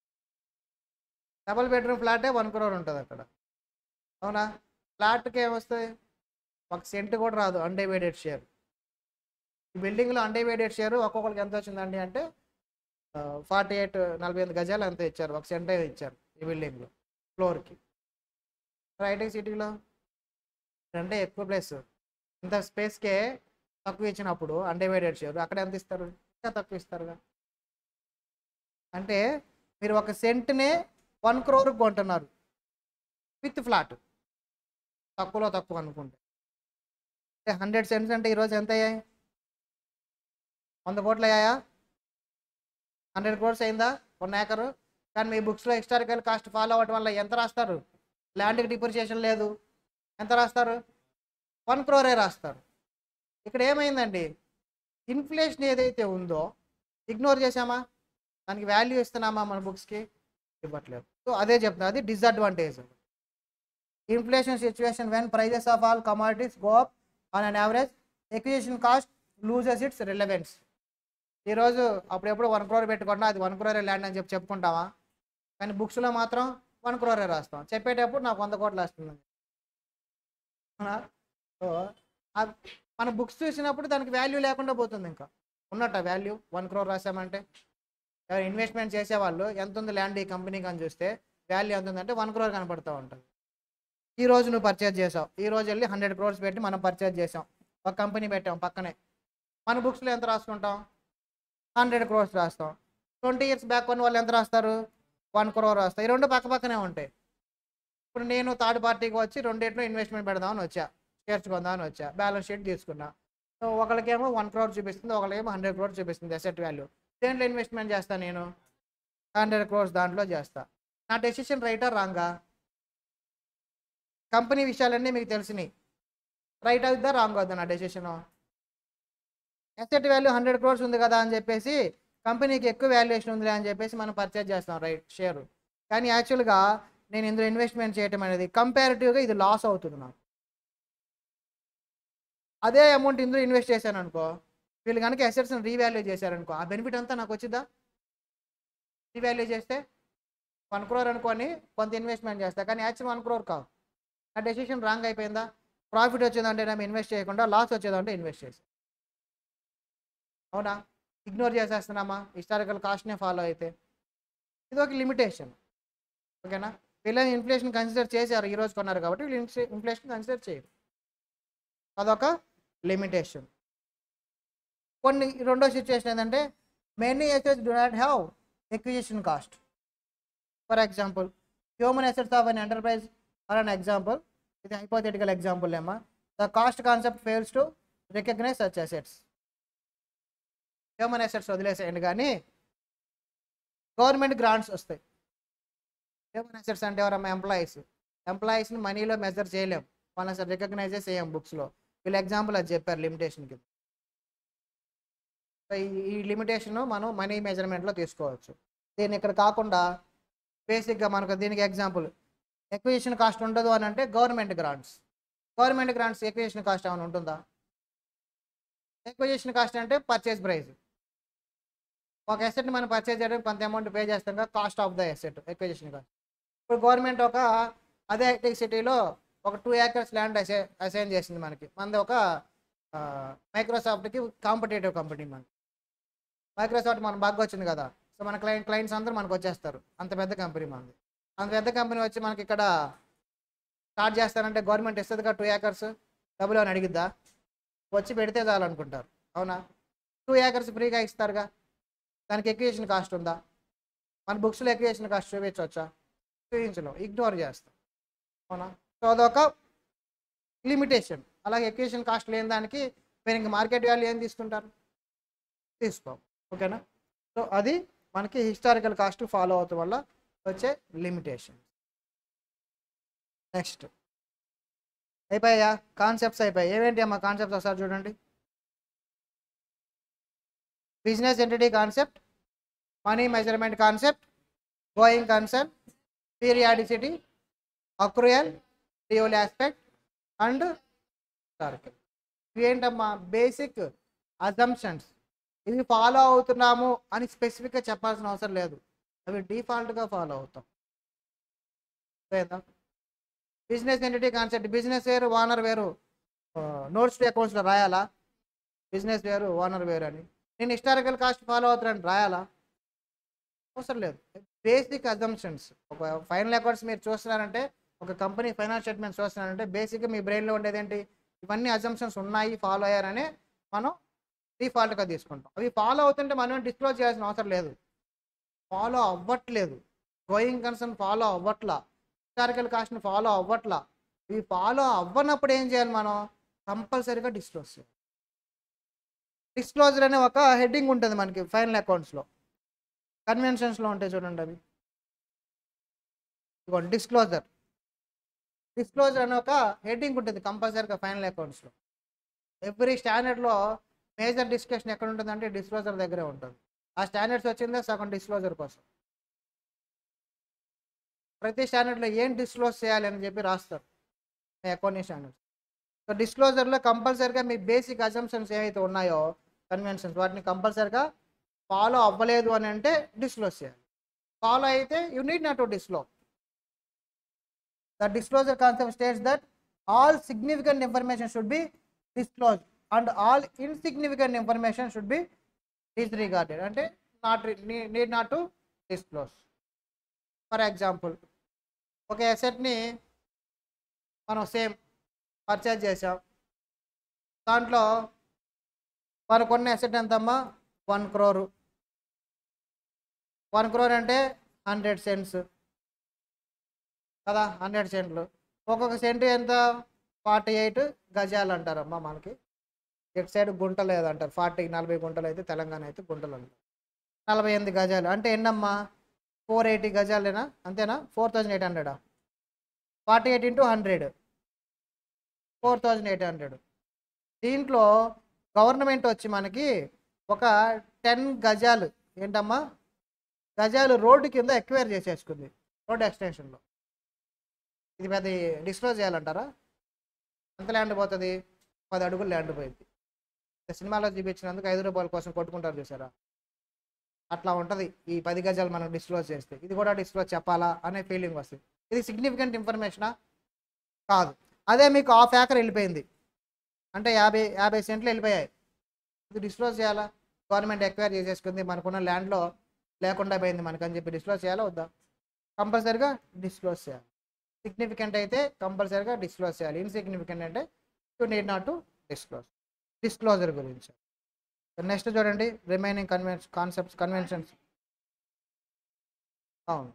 [SPEAKER 1] డబల్ బెడ్రూమ్ ఫ్లాటే వన్ క్రోర్ ఉంటుంది అక్కడ అవునా ఫ్లాట్కి ఏమొస్తుంది ఒక సెంట్ కూడా రాదు అన్డివైడెడ్ షేర్ ఈ బిల్డింగ్లో అన్డివైడెడ్ షేర్ ఒక్కొక్కరికి ఎంత వచ్చిందండి అంటే ఫార్టీ ఎయిట్ నలభై ఎనిమిది గజాలు అంత ఇచ్చారు ఒక సెంట్ ఇచ్చారు ఈ బిల్డింగ్లో ఫ్లోర్కి హైటెక్ సిటీలో అంటే ఎక్కువ ప్లేస్ ఇంత స్పేస్కే తక్కువ ఇచ్చినప్పుడు అన్డివైడెడ్ షేర్ అక్కడ ఎంత ఇస్తారు ఇంకా తక్కువ ఇస్తారుగా అంటే మీరు ఒక సెంట్నే వన్ క్రోర్కి కొంటున్నారు విత్ ఫ్లాట్ తక్కువలో తక్కువ అనుకుంటే అంటే హండ్రెడ్ సెంట్స్ అంటే ఈరోజు ఎంత అయ్యాయి వంద కోట్లు అయ్యాయా హండ్రెడ్ క్రోర్స్ అయిందా వన్ ఏకరు కానీ మీ బుక్స్లో హిస్టారికల్ కాస్ట్ ఫాలో అవ్వడం వల్ల ఎంత రాస్తారు ల్యాండ్కి డిప్రిసియేషన్ లేదు ఎంత రాస్తారు వన్ క్రోరే రాస్తారు ఇక్కడ ఏమైందండి ఇన్ఫ్లేషన్ ఏదైతే ఉందో ఇగ్నోర్ చేసామా దానికి వాల్యూ ఇస్తున్నామా మన బుక్స్కి ఇవ్వట్లేదు సో అదే చెప్తున్నా అది disadvantage inflation situation when prices of all commodities go up on an average acquisition cost loses its relevance ఈరోజు అప్పుడెప్పుడు వన్ క్రోర్ పెట్టుకున్నా అది వన్ క్రోరే ల్యాండ్ అని చెప్పి చెప్పుకుంటామా కానీ బుక్స్లో మాత్రం వన్ క్రోరే రాస్తాం చెప్పేటప్పుడు నాకు వంద కోట్లు వస్తుంది అవునా? సో ఆ- మన బుక్స్ చూసినప్పుడు దానికి వాల్యూ లేకుండా పోతుంది ఇంకా ఉన్నట్ట వాల్యూ వన్ క్రోర్ రాసామంటే ఎవరు ఇన్వెస్ట్మెంట్ చేసేవాళ్ళు ఎంత ఉంది ల్యాండ్ ఈ కంపెనీకి అని చూస్తే వాల్యూ ఎంత ఉందంటే వన్ క్రోర్ కనపడుతూ ఉంటుంది ఈ రోజు నువ్వు పర్చేజ్ చేసావు ఈ రోజు వెళ్ళి హండ్రెడ్ క్రోర్స్ పెట్టి మనం పర్చేజ్ చేసాం ఒక కంపెనీ పెట్టాం పక్కనే మన బుక్స్లో ఎంత రాసుకుంటాం హండ్రెడ్ క్రోర్స్ రాస్తాం ట్వంటీ ఇయర్స్ బ్యాక్ కొన్ని వాళ్ళు ఎంత రాస్తారు వన్ క్రోర్ రాస్తారు ఈ రెండు పక్క పక్కనే ఉంటాయి ఇప్పుడు నేను థర్డ్ పార్టీకి వచ్చి రెండింటిలో ఇన్వెస్ట్మెంట్ పెడదామని వచ్చా షేర్స్ కొందామని వచ్చా బ్యాలెన్స్ షీట్ తీసుకున్నా సో ఒకరికేమో వన్ క్రోర్ చూపిస్తుంది ఒకరికేమో హండ్రెడ్ క్రోర్ చూపిస్తుంది అసెట్ వాల్యూ దేంట్లో ఇన్వెస్ట్మెంట్ చేస్తా నేను హండ్రెడ్ క్రోర్స్ దాంట్లో చేస్తా నా డెసిషన్ రైటా రాంగా కంపెనీ విషయాలన్నీ మీకు తెలిసినాయి రైట్ అవుద్దా రాంగ్ అవుద్దా నా decision asset value hundred crores ఉంది కదా అని చెప్పేసి కంపెనీకి ఎక్కువ వాల్యుయేషన్ ఉంది అని చెప్పేసి మనం పర్చేజ్ చేస్తాం రైట్ షేర్ కానీ యాక్చువల్గా నేను ఇందులో ఇన్వెస్ట్మెంట్ చేయటం అనేది కంపారిటివ్గా ఇది లాస్ అవుతుంది నాకు అదే అమౌంట్ ఇందులో ఇన్వెస్ట్ చేశాను అనుకో వీళ్ళు కనుక అసెట్స్ని రీవాల్యూ చేశారనుకో ఆ బెనిఫిట్ అంతా నాకు వచ్చిందా రీవాల్యూ చేస్తే వన్ క్రోర్ అనుకొని కొంత ఇన్వెస్ట్మెంట్ చేస్తా కానీ యాక్చువల్ వన్ క్రోర్ కాదు ఆ డెసిషన్ రాంగ్ అయిపోయిందా ప్రాఫిట్ వచ్చేదంటే మేము ఇన్వెస్ట్ చేయకుండా లాస్ వచ్చేదంటే ఇన్వెస్ట్ చేసి అవునా ఇగ్నోర్ చేసేస్తున్నామా హిస్టారికల్ కాస్ట్నే ఫాలో అయితే ఇది ఒక లిమిటేషన్ ఓకేనా వీళ్ళని ఇన్ఫ్లేషన్ కన్సిడర్ చేశారు ఈ రోజు కొన్నారు కాబట్టి వీళ్ళు ఇన్ఫ్లేషన్ కన్సిడర్ చేయరు అదొక లిమిటేషన్ కొన్ని రెండో సిచ్యువేషన్ ఏంటంటే many assets do not have acquisition cost for example human assets of an enterprise for an example ఇది హైపోథెటికల్ ఎగ్జాంపుల్ ఏమా the cost concept fails to recognise such assets human assets వదిలేసేయండి కానీ government grants వస్తాయి human assets అంటే ఎవరమ్మా employees ఎంప్లాయీస్ని మనీలో measure చేయలేం వాళ్ళని అసలు రికగ్నైజే చేయం బుక్స్లో వీళ్ళు ఎగ్జాంపుల్ అది చెప్పారు లిమిటేషన్కి సో ఈ ఈ లిమిటేషన్ మనం మనీ మెజర్మెంట్లో తీసుకోవచ్చు దీన్ని ఇక్కడ కాకుండా బేసిక్గా మనకు దీనికి ఎగ్జాంపుల్ ఎక్విజిషన్ కాస్ట్ ఉండదు అని అంటే government grants government grants acquisition cost ఏమైనా ఉంటుందా ఎక్విజిషన్ కాస్ట్ అంటే పర్చేజ్ ప్రైస్ ఒక ఎసెట్ని మనం పర్చేజ్ చేయడానికి కొంత అమౌంట్ పే చేస్తాం కదా cost of the asset acquisition cost ఇప్పుడు గవర్నమెంట్ ఒక అదే ఐటీ సిటీలో ఒక టూ ఏకర్స్ ల్యాండ్ అసై అసైన్ చేసింది మనకి మనది ఒక మైక్రోసాఫ్ట్కి కాంపిటేటివ్ కంపెనీ మనకి మైక్రోసాఫ్ట్ మనకు బాగా వచ్చింది కదా సో మన క్లయింట్ క్లయింట్స్ అందరూ మనకు వచ్చేస్తారు అంత పెద్ద కంపెనీ మనది అంత పెద్ద కంపెనీ వచ్చి మనకి ఇక్కడ స్టార్ట్ చేస్తారంటే గవర్నమెంట్ ఇస్తుందిగా టూ ఏకర్స్ డబ్బులు అని అడిగిద్దా వచ్చి పెడితే చాలు అనుకుంటారు అవునా టూ ఏకర్స్ ఫ్రీగా ఇస్తారుగా దానికి ఎక్వియేషన్ కాస్ట్ ఉందా మన బుక్స్లో ఎక్వియేషన్ కాస్ట్ చూపించవచ్చా చూపించలేం ఇగ్నోర్ చేస్తాం అవునా సో అదొక లిమిటేషన్ అలాగే ఎక్వియేషన్ కాస్ట్ లేని దానికి మీరు ఇంక మార్కెట్ వాల్యూ ఏం తీసుకుంటారు తీసుకో ఓకేనా సో అది మనకి హిస్టారికల్ కాస్ట్ ఫాలో అవటం వల్ల వచ్చే లిమిటేషన్ నెక్స్ట్ అయిపోయా కాన్సెప్ట్స్ అయిపోయాయి ఏమేంటి అమ్మా కాన్సెప్ట్స్ ఒకసారి చూడండి business entity concept money measurement concept going concern periodicity accrual dual aspect and circle ఇవేంటమ్మా బేసిక్ అజంప్షన్స్ ఇవి ఫాలో అవుతున్నాము అని స్పెసిఫిక్గా చెప్పాల్సిన అవసరం లేదు అవి డిఫాల్ట్గా ఫాలో అవుతాం లేదా బిజినెస్ ఎంటిటీ కాన్సెప్ట్ బిజినెస్ వేరు ఓనర్ వేరు నోట్స్ టు అకౌంట్స్లో రాయాలా బిజినెస్ వేరు ఓనర్ వేరు అని నేను హిస్టారికల్ కాస్ట్ ఫాలో అవుతానని రాయాలా అవసరం లేదు బేసిక్ అజంప్షన్స్ ఒక ఫైనల్ అకౌంట్స్ మీరు చూస్తున్నారంటే ఒక కంపెనీ ఫైనాన్స్ స్టేట్మెంట్ చూస్తున్నారంటే బేసిక్గా మీ బ్రెయిన్లో ఉండేది ఏంటి ఇవన్నీ అజంప్షన్స్ ఉన్నాయి ఫాలో అయ్యారని మనం డిఫాల్ట్గా తీసుకుంటాం అవి ఫాలో అవుతుంటే మనం డిస్క్లోజ్ చేయాల్సిన అవసరం లేదు ఫాలో అవ్వట్లేదు గోయింగ్ కన్సర్న్ ఫాలో అవ్వట్లా హిస్టారికల్ కాస్ట్ని ఫాలో అవ్వట్లా ఇవి ఫాలో అవ్వనప్పుడు ఏం చేయాలి మనం కంపల్సరీగా డిస్క్లోజ్ చేయాలి డిస్క్లోజర్ అనే ఒక హెడ్డింగ్ ఉంటుంది మనకి ఫైనల్ అకౌంట్స్లో కన్వెన్షన్స్లో ఉంటాయి చూడండి అవి ఇదిగోండి డిస్క్లోజర్ డిస్క్లోజర్ అనే ఒక హెడ్డింగ్ ఉంటుంది కంపల్సరీగా ఫైనల్ అకౌంట్స్లో ఎవ్రీ స్టాండర్డ్లో మేజర్ డిస్కషన్ ఎక్కడ ఉంటుందంటే డిస్క్లోజర్ దగ్గరే ఉంటుంది ఆ స్టాండర్డ్స్ వచ్చిందే సగం డిస్క్లోజర్ కోసం ప్రతి స్టాండర్డ్లో ఏం డిస్క్లోజ్ చేయాలి అని చెప్పి రాస్తారు మీ అకౌంటింగ్ స్టాండర్డ్స్ సో డిస్క్లోజర్లో కంపల్సరీగా మీ బేసిక్ అజంప్షన్స్ ఏవైతే ఉన్నాయో కన్వెన్షన్స్ వాటిని కంపల్సరీగా ఫాలో అవ్వలేదు అని అంటే డిస్క్లోజ్ చేయాలి ఫాలో అయితే you need not to disclose the disclosure concept states that all significant information should be disclose and all insignificant information should be disregarded అంటే not need not to disclose for example ఒక ఎసెట్ని మనం same purchase చేసాం దాంట్లో మనకు కొన్న asset ఎంతమ్మా one crore one crore అంటే హండ్రెడ్ సెంట్స్ కదా హండ్రెడ్ సెంట్లు ఒక్కొక్క సెంటు ఎంత ఫార్టీ ఎయిట్ గజాలు అంటారమ్మా మనకి ఇటు సైడ్ గుంట లేదంటారు ఫార్టీ నలభై గుంటలు అయితే తెలంగాణ అయితే గుంటలు అంటారు నలభై ఎనిమిది గజాలు అంటే ఎన్నమ్మా ఫోర్ ఎయిటీ గజాలేనా అంతేనా ఫోర్ థౌజండ్ ఎయిట్ హండ్రెడా forty eight into hundred four thousand eight hundred దీంట్లో గవర్నమెంట్ వచ్చి మనకి ఒక టెన్ గజాలు ఏంటమ్మా గజాలు రోడ్డు కింద ఎక్వైర్ చేసేసుకుంది రోడ్ ఎక్స్టెన్షన్లో ఇది పెద్ద డిస్క్లోజ్ చేయాలంటారా ఎంత ల్యాండ్ పోతుంది పది అడుగులు ల్యాండ్ పోయింది సినిమాలో చూపించినందుకు ఐదు రూపాయల కోసం కొట్టుకుంటారు చూసారా అట్లా ఉంటుంది ఈ పది గజాలు మనం డిస్క్లోజ్ చేస్తే ఇది కూడా డిస్క్లోజ్ చెప్పాలా అనే ఫీలింగ్ వస్తుంది ఇది సిగ్నిఫికెంట్ ఇన్ఫర్మేషనా కాదు అదే మీకు హాఫ్ ఏకర్ వెళ్ళిపోయింది అంటే యాభై యాభై సెంట్లు వెళ్ళిపోయాయి ఇది డిస్క్లోజ్ చేయాలా గవర్నమెంట్ ఎక్వైర్ చేసేసుకుంది మనకున్న ల్యాండ్లో లేకుండా పోయింది మనకని చెప్పి డిస్క్లోజ్ చేయాలా వద్దా కంపల్సరీగా డిస్క్లోజ్ చేయాలి సిగ్నిఫికెంట్ అయితే కంపల్సరీగా డిస్క్లోజ్ చేయాలి ఇన్సిగ్నిఫికెంట్ అంటే you need not to disclose disclosure గురించి నెక్స్ట్ చూడండి రిమైనింగ్ కన్వెన్స్ కాన్సెప్ట్స్ కన్వెన్షన్స్ అవును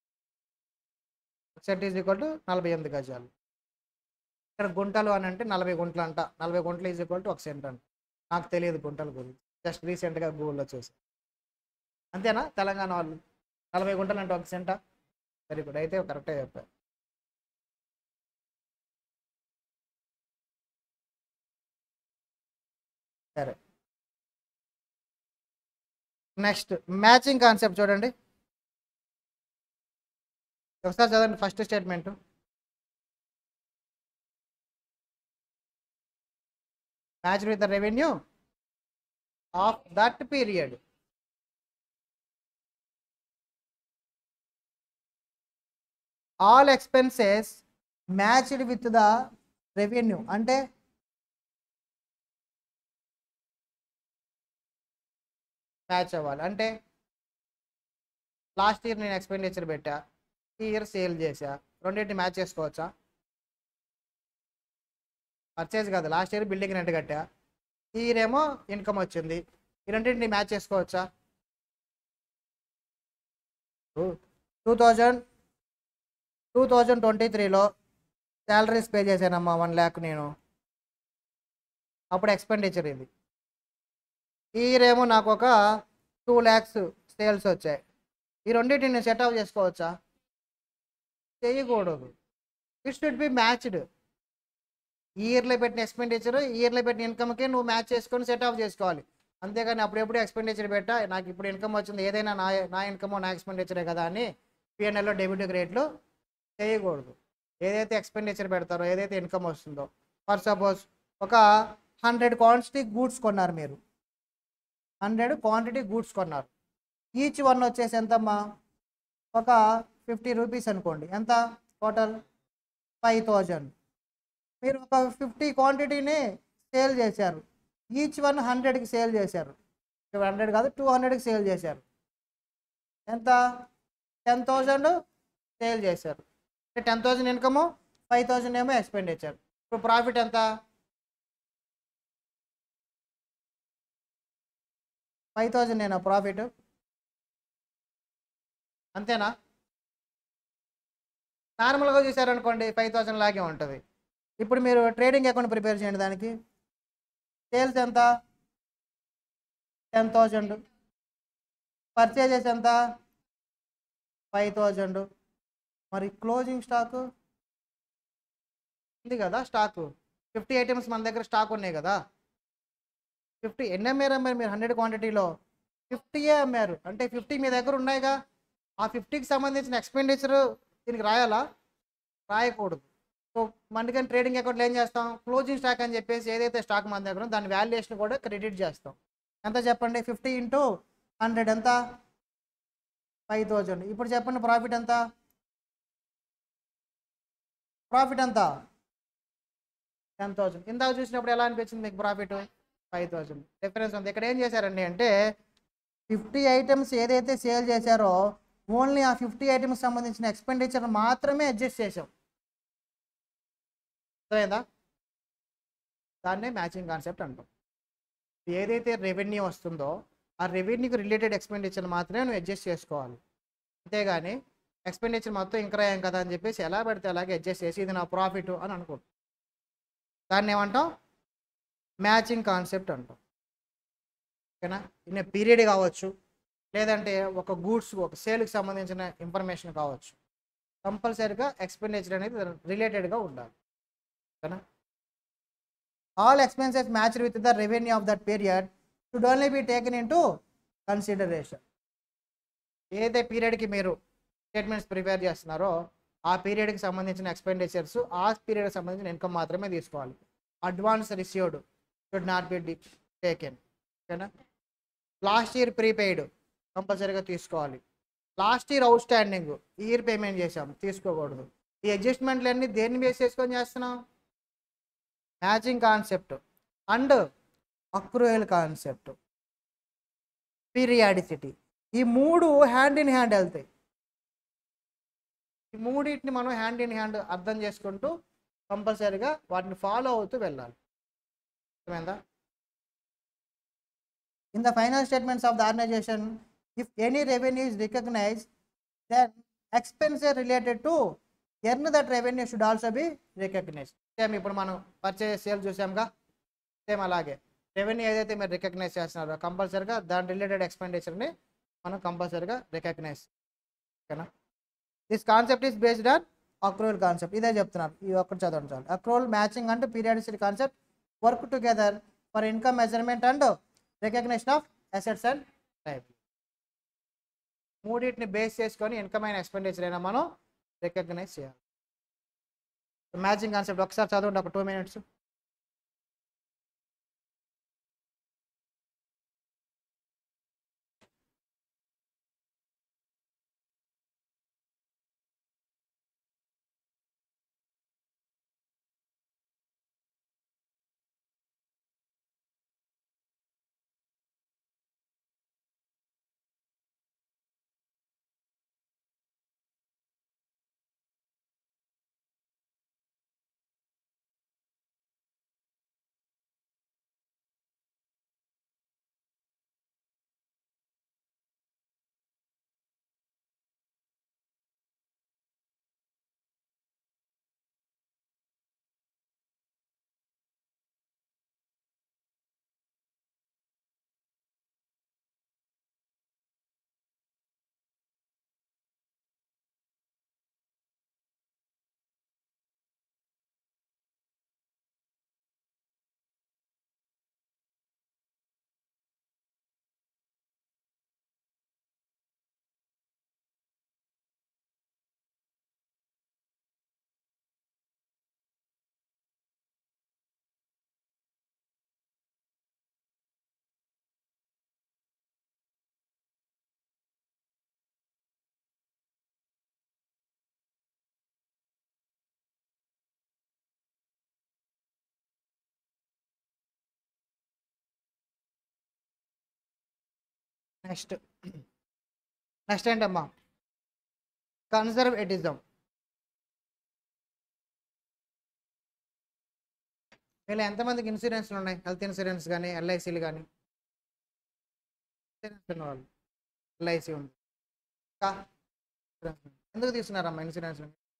[SPEAKER 1] సెట్ ఈజ్ ఈక్వల్ టు నలభై ఎనిమిది గజాలు ఇక్కడ గుంటలు అని అంటే నలభై గుంటలు అంట నలభై గుంటలు ఈజ్ ఈక్వల్ టు ఒక సెంట్ అంట నాకు తెలియదు గుంటల గురించి జస్ట్ రీసెంట్గా గూగుల్లో చూసి అంతేనా తెలంగాణ వాళ్ళు నలభై గుంటలు అంటే ఒక సెంటా వెరీ గుడ్ అయితే కరెక్టే చెప్పారు సరే నెక్స్ట్ మ్యాచింగ్ కాన్సెప్ట్ చూడండి ఒకసారి చదవండి first statement match with the revenue of that period all expenses matched with the revenue అంటే మ్యాచ్ అవ్వాలి అంటే లాస్ట్ ఇయర్ నేను ఎక్స్పెండిచర్ పెట్టా ఈ ఇయర్ సేల్ చేసా రెండింటిని మ్యాచ్ చేసుకోవచ్చా పర్చేజ్ కాదు లాస్ట్ ఇయర్ బిల్డింగ్ రెంట్ కట్టా ఈ ఇయర్ ఏమో ఇన్కమ్ వచ్చింది ఈ రెండింటిని మ్యాచ్ చేసుకోవచ్చా two thousand two thousand twenty త్రీలో శాలరీస్ పే చేశానమ్మా వన్ ల్యాక్ నేను అప్పుడు ఎక్స్పెండిచర్ ఇది ఈ ఇయర్ ఏమో నాకు ఒక టూ ల్యాక్స్ సేల్స్ వచ్చాయి ఈ రెండింటిని నేను సెట్ ఆఫ్ చేసుకోవచ్చా చేయకూడదు ఇట్ షుడ్ బి మ్యాచ్డ్ ఈ ఇయర్లో పెట్టిన ఎక్స్పెండిచర్ ఈ ఇయర్లో పెట్టిన ఇన్కమ్కి నువ్వు మ్యాచ్ చేసుకొని సెట్ ఆఫ్ చేసుకోవాలి అంతేగాని అప్పుడెప్పుడు ఎక్స్పెండిచర్ పెట్టా నాకు ఇప్పుడు ఇన్కమ్ వచ్చింది ఏదైనా నా నా ఇన్కమ్ నా ఎక్స్పెండిచరే కదా అని పిఎన్ఎల్లో డెబిట్ రేట్లు చేయకూడదు ఏదైతే ఎక్స్పెండిచర్ పెడతారో ఏదైతే ఇన్కమ్ వస్తుందో ఫర్ సపోజ్ ఒక హండ్రెడ్ క్వాంటిటీ గూడ్స్ కొన్నారు మీరు హండ్రెడ్ క్వాంటిటీ గూడ్స్ కొన్నారు ఈచ్ వన్ వచ్చేసి ఎంతమ్మా ఒక ఫిఫ్టీ రూపీస్ అనుకోండి ఎంత టోటల్ ఫైవ్ థౌజండ్ మీరు ఒక ఫిఫ్టీ క్వాంటిటీని సేల్ చేశారు ఈచ్ వన్ హండ్రెడ్కి సేల్ చేశారు హండ్రెడ్ కాదు టూ హండ్రెడ్కి సేల్ చేశారు ఎంత టెన్ థౌజండ్ సేల్ చేశారు ten thousand income five thousand ఏమో ఎక్స్పెండిచర్ ఇప్పుడు ప్రాఫిట్ ఎంత ఫైవ్ థౌజండ్ నేనా ప్రాఫిట్ అంతేనా నార్మల్గా చూసారనుకోండి ఫైవ్ థౌజండ్ లాగే ఉంటుంది ఇప్పుడు మీరు ట్రేడింగ్ అకౌంట్ ప్రిపేర్ చేయండి దానికి సేల్స్ ఎంత టెన్ థౌజండ్ పర్చేజెస్ ఎంత ఫైవ్ థౌజండ్ మరి క్లోజింగ్ స్టాకు ఉంది కదా స్టాకు ఫిఫ్టీ ఐటమ్స్ మన దగ్గర స్టాక్ ఉన్నాయి కదా ఫిఫ్టీ ఎన్ని అమ్మారు అమ్మారు మీరు హండ్రెడ్ క్వాంటిటీలో ఫిఫ్టీయే అమ్మారు అంటే ఫిఫ్టీ మీ దగ్గర ఉన్నాయిగా ఆ ఫిఫ్టీకి సంబంధించిన ఎక్స్పెండిచర్ దీనికి రాయాలా రాయకూడదు సో మనకని ట్రేడింగ్ అకౌంట్లో ఏం చేస్తాం క్లోజింగ్ స్టాక్ అని చెప్పేసి ఏదైతే స్టాక్ మన దగ్గర ఉందో దాని వాల్యుయేషన్ కూడా క్రెడిట్ చేస్తాం ఎంత చెప్పండి ఫిఫ్టీ ఇంటూ హండ్రెడ్ ఎంత ఫైవ్ థౌజండ్ ఇప్పుడు చెప్పండి ప్రాఫిట్ ఎంత ప్రాఫిట్ ఎంత టెన్ థౌజండ్ ఇందాక చూసినప్పుడు ఎలా అనిపించింది మీకు ప్రాఫిట్ ఫైవ్ థౌజండ్ డిఫరెన్స్ ఉంది ఇక్కడ ఏం చేశారండి అంటే ఫిఫ్టీ ఐటమ్స్ ఏదైతే సేల్ చేశారో ఓన్లీ ఆ ఫిఫ్టీ ఐటమ్స్ సంబంధించిన ఎక్స్పెండిచర్ మాత్రమే అడ్జస్ట్ చేసాం అర్థమైందా దాన్నే మ్యాచింగ్ కాన్సెప్ట్ అంటాం ఏదైతే రెవెన్యూ వస్తుందో ఆ రెవెన్యూకి రిలేటెడ్ ఎక్స్పెండిచర్ మాత్రమే నువ్వు అడ్జస్ట్ చేసుకోవాలి అంతేగాని ఎక్స్పెండిచర్ మొత్తం ఇంక్రా అయ్యాం కదా అని చెప్పేసి ఎలా పడితే అలాగే అడ్జస్ట్ చేసి ఇది నా ప్రాఫిట్ అని అనుకుంటాం దాన్ని ఏమంటాం మ్యాచింగ్ కాన్సెప్ట్ అంటాం ఓకేనా ఇన్న పీరియడ్ కావచ్చు లేదంటే ఒక గూడ్స్ ఒక సేల్కి సంబంధించిన ఇన్ఫర్మేషన్ కావచ్చు కంపల్సరీగా ఎక్స్పెండిచర్ అనేది రిలేటెడ్గా ఉండాలి ఓకేనా all expenses match with the revenue of that period should only be taken into consideration ఏదైతే పీరియడ్కి మీరు స్టేట్మెంట్స్ ప్రిపేర్ చేస్తున్నారో ఆ పీరియడ్కి సంబంధించిన ఎక్స్పెండిచర్స్ ఆ పీరియడ్కి సంబంధించిన ఇన్కమ్ మాత్రమే తీసుకోవాలి advance received should not be taken ఓకేనా లాస్ట్ ఇయర్ ప్రీపెయిడ్ కంపల్సరీగా తీసుకోవాలి లాస్ట్ ఇయర్ అవుట్ స్టాండింగ్ ఈ ఇయర్ పేమెంట్ చేసాం తీసుకోకూడదు ఈ అడ్జస్ట్మెంట్లు అన్ని దేన్ని బేస్ చేసుకొని చేస్తున్నాం matching concept and accrual concept periodicity ఈ మూడు హ్యాండ్ ఇన్ హ్యాండ్ వెళ్తాయి ఈ మూడింటిని మనం హ్యాండ్ ఇన్ హ్యాండ్ అర్థం చేసుకుంటూ కంపల్సరీగా వాటిని ఫాలో అవుతూ వెళ్ళాలి అర్థమైందా in the final statements of the organisation if any revenue is recognise then expenses related to earn that revenue should also be recognise same ఇప్పుడు మనం పర్చేస్ సేల్ చూసాంగా సేమ్ అలాగే రెవెన్యూ ఏదైతే మీరు రికగ్నైజ్ చేస్తున్నారో కంపల్సరీగా దాని రిలేటెడ్ ఎక్స్పెండిచర్ని మనం కంపల్సరీగా రికగ్నైజ్ ఓకేనా this concept is based on accrual concept ఇదే చెప్తున్నారు ఈ ఒక్కటి చదవండి చాలు అక్రోల్ మ్యాచింగ్ అంటే periodicity concept work together for income measurement and recognition of assets and type మూడింటిని బేస్ చేసుకొని ఇన్కమ్ అయిన ఎక్స్పెండిచర్ అయినా మనం రికగ్నైజ్ చేయాలి మ్యాచింగ్ కాన్సెప్ట్ ఒకసారి చదవండి ఒక టూ మినిట్స్ నెక్స్ట్ నెక్స్ట్ ఏంటమ్మా కన్సర్వేటిజం వీళ్ళు ఎంతమందికి ఇన్సూరెన్స్లు ఉన్నాయి హెల్త్ ఇన్సూరెన్స్ కానీ ఎల్ఐసీలు కానీ ఇన్సూరెన్స్ ఉన్నవాళ్ళు ఎల్ఐసి ఉంది ఇంకా ఇన్సూరెన్స్ ఉంది. ఎందుకు తీసుకున్నారమ్మా ఇన్సూరెన్స్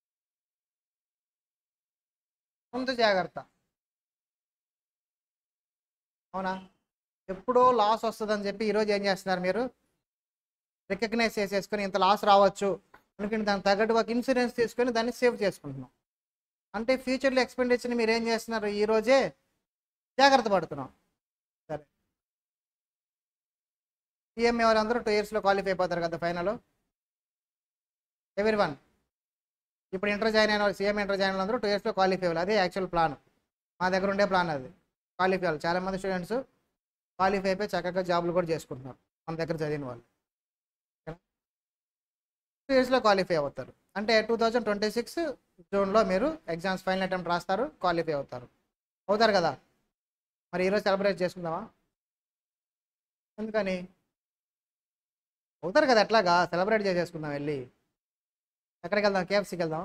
[SPEAKER 1] ముందు జాగ్రత్త అవునా ఎప్పుడో లాస్ వస్తుందని చెప్పి ఈరోజు ఏం చేస్తున్నారు మీరు రికగ్నైజ్ చేసేసుకొని ఇంత లాస్ రావచ్చు అనుకుని దానికి తగ్గట్టు ఒక ఇన్సూరెన్స్ తీసుకొని దాన్ని సేవ్ చేసుకుంటున్నాం అంటే ఫ్యూచర్లో ఎక్స్పెండిచర్ని మీరు ఏం చేస్తున్నారు ఈ రోజే జాగ్రత్త పడుతున్నాం సరే సీఎం ఎవరందరూ టూ ఇయర్స్లో క్వాలిఫై అయిపోతారు కదా ఫైనల్ ఎవరి వన్ ఇప్పుడు ఇంటర్ జాయిన్ అయిన వాళ్ళు సీఎం ఇంటర్ జాయిన్ అయిన అందరూ టూ ఇయర్స్లో క్వాలిఫై అవ్వాలి అదే యాక్చువల్ ప్లాన్ మా దగ్గర ఉండే ప్లాన్ అది క్వాలిఫై అవ్వాలి చాలామంది స్టూడెంట్స్ క్వాలిఫై అయిపోయి చక్కగా జాబులు కూడా చేసుకుంటున్నారు మన దగ్గర చదివిన వాళ్ళు టూ ఇయర్స్లో క్వాలిఫై అవుతారు అంటే టూ థౌజండ్ ట్వంటీ సిక్స్ జూన్లో మీరు ఎగ్జామ్స్ ఫైనల్ అటెంప్ట్ రాస్తారు క్వాలిఫై అవుతారు అవుతారు కదా మరి ఈరోజు సెలబ్రేట్ చేసుకుందామా ఎందుకని అవుతారు కదా ఎట్లాగా సెలబ్రేట్ చేసేసుకుందాం వెళ్ళి ఎక్కడికి వెళ్దాం కేఎఫ్సీకి వెళ్దాం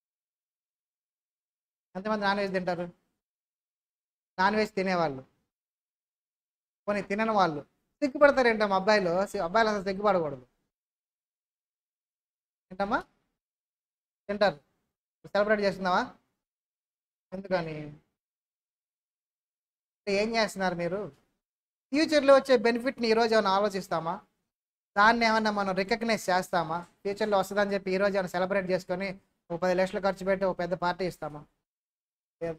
[SPEAKER 1] ఎంతమంది నాన్ వెజ్ తింటారు నాన్ వెజ్ తినేవాళ్ళు పోనీ తినని వాళ్ళు సిగ్గుపడతారు ఏంటమ్మా అబ్బాయిలు సి- అబ్బాయిలు అసలు సిగ్గుపడకూడదు ఏంటమ్మా తింటారు సెలబ్రేట్ చేస్తున్నావా ఎందుకని అంటే ఏం చేస్తున్నారు మీరు ఫ్యూచర్లో వచ్చే బెనిఫిట్ని ఈరోజు ఏమైనా ఆలోచిస్తామా దాన్ని ఏమన్నా మనం రికగ్నైజ్ చేస్తామా ఫ్యూచర్లో వస్తుందని చెప్పి ఈరోజు ఏమైనా సెలబ్రేట్ చేసుకొని ఒక పది లక్షలు ఖర్చు పెట్టి ఒక పెద్ద పార్టీ ఇస్తామా లేదు.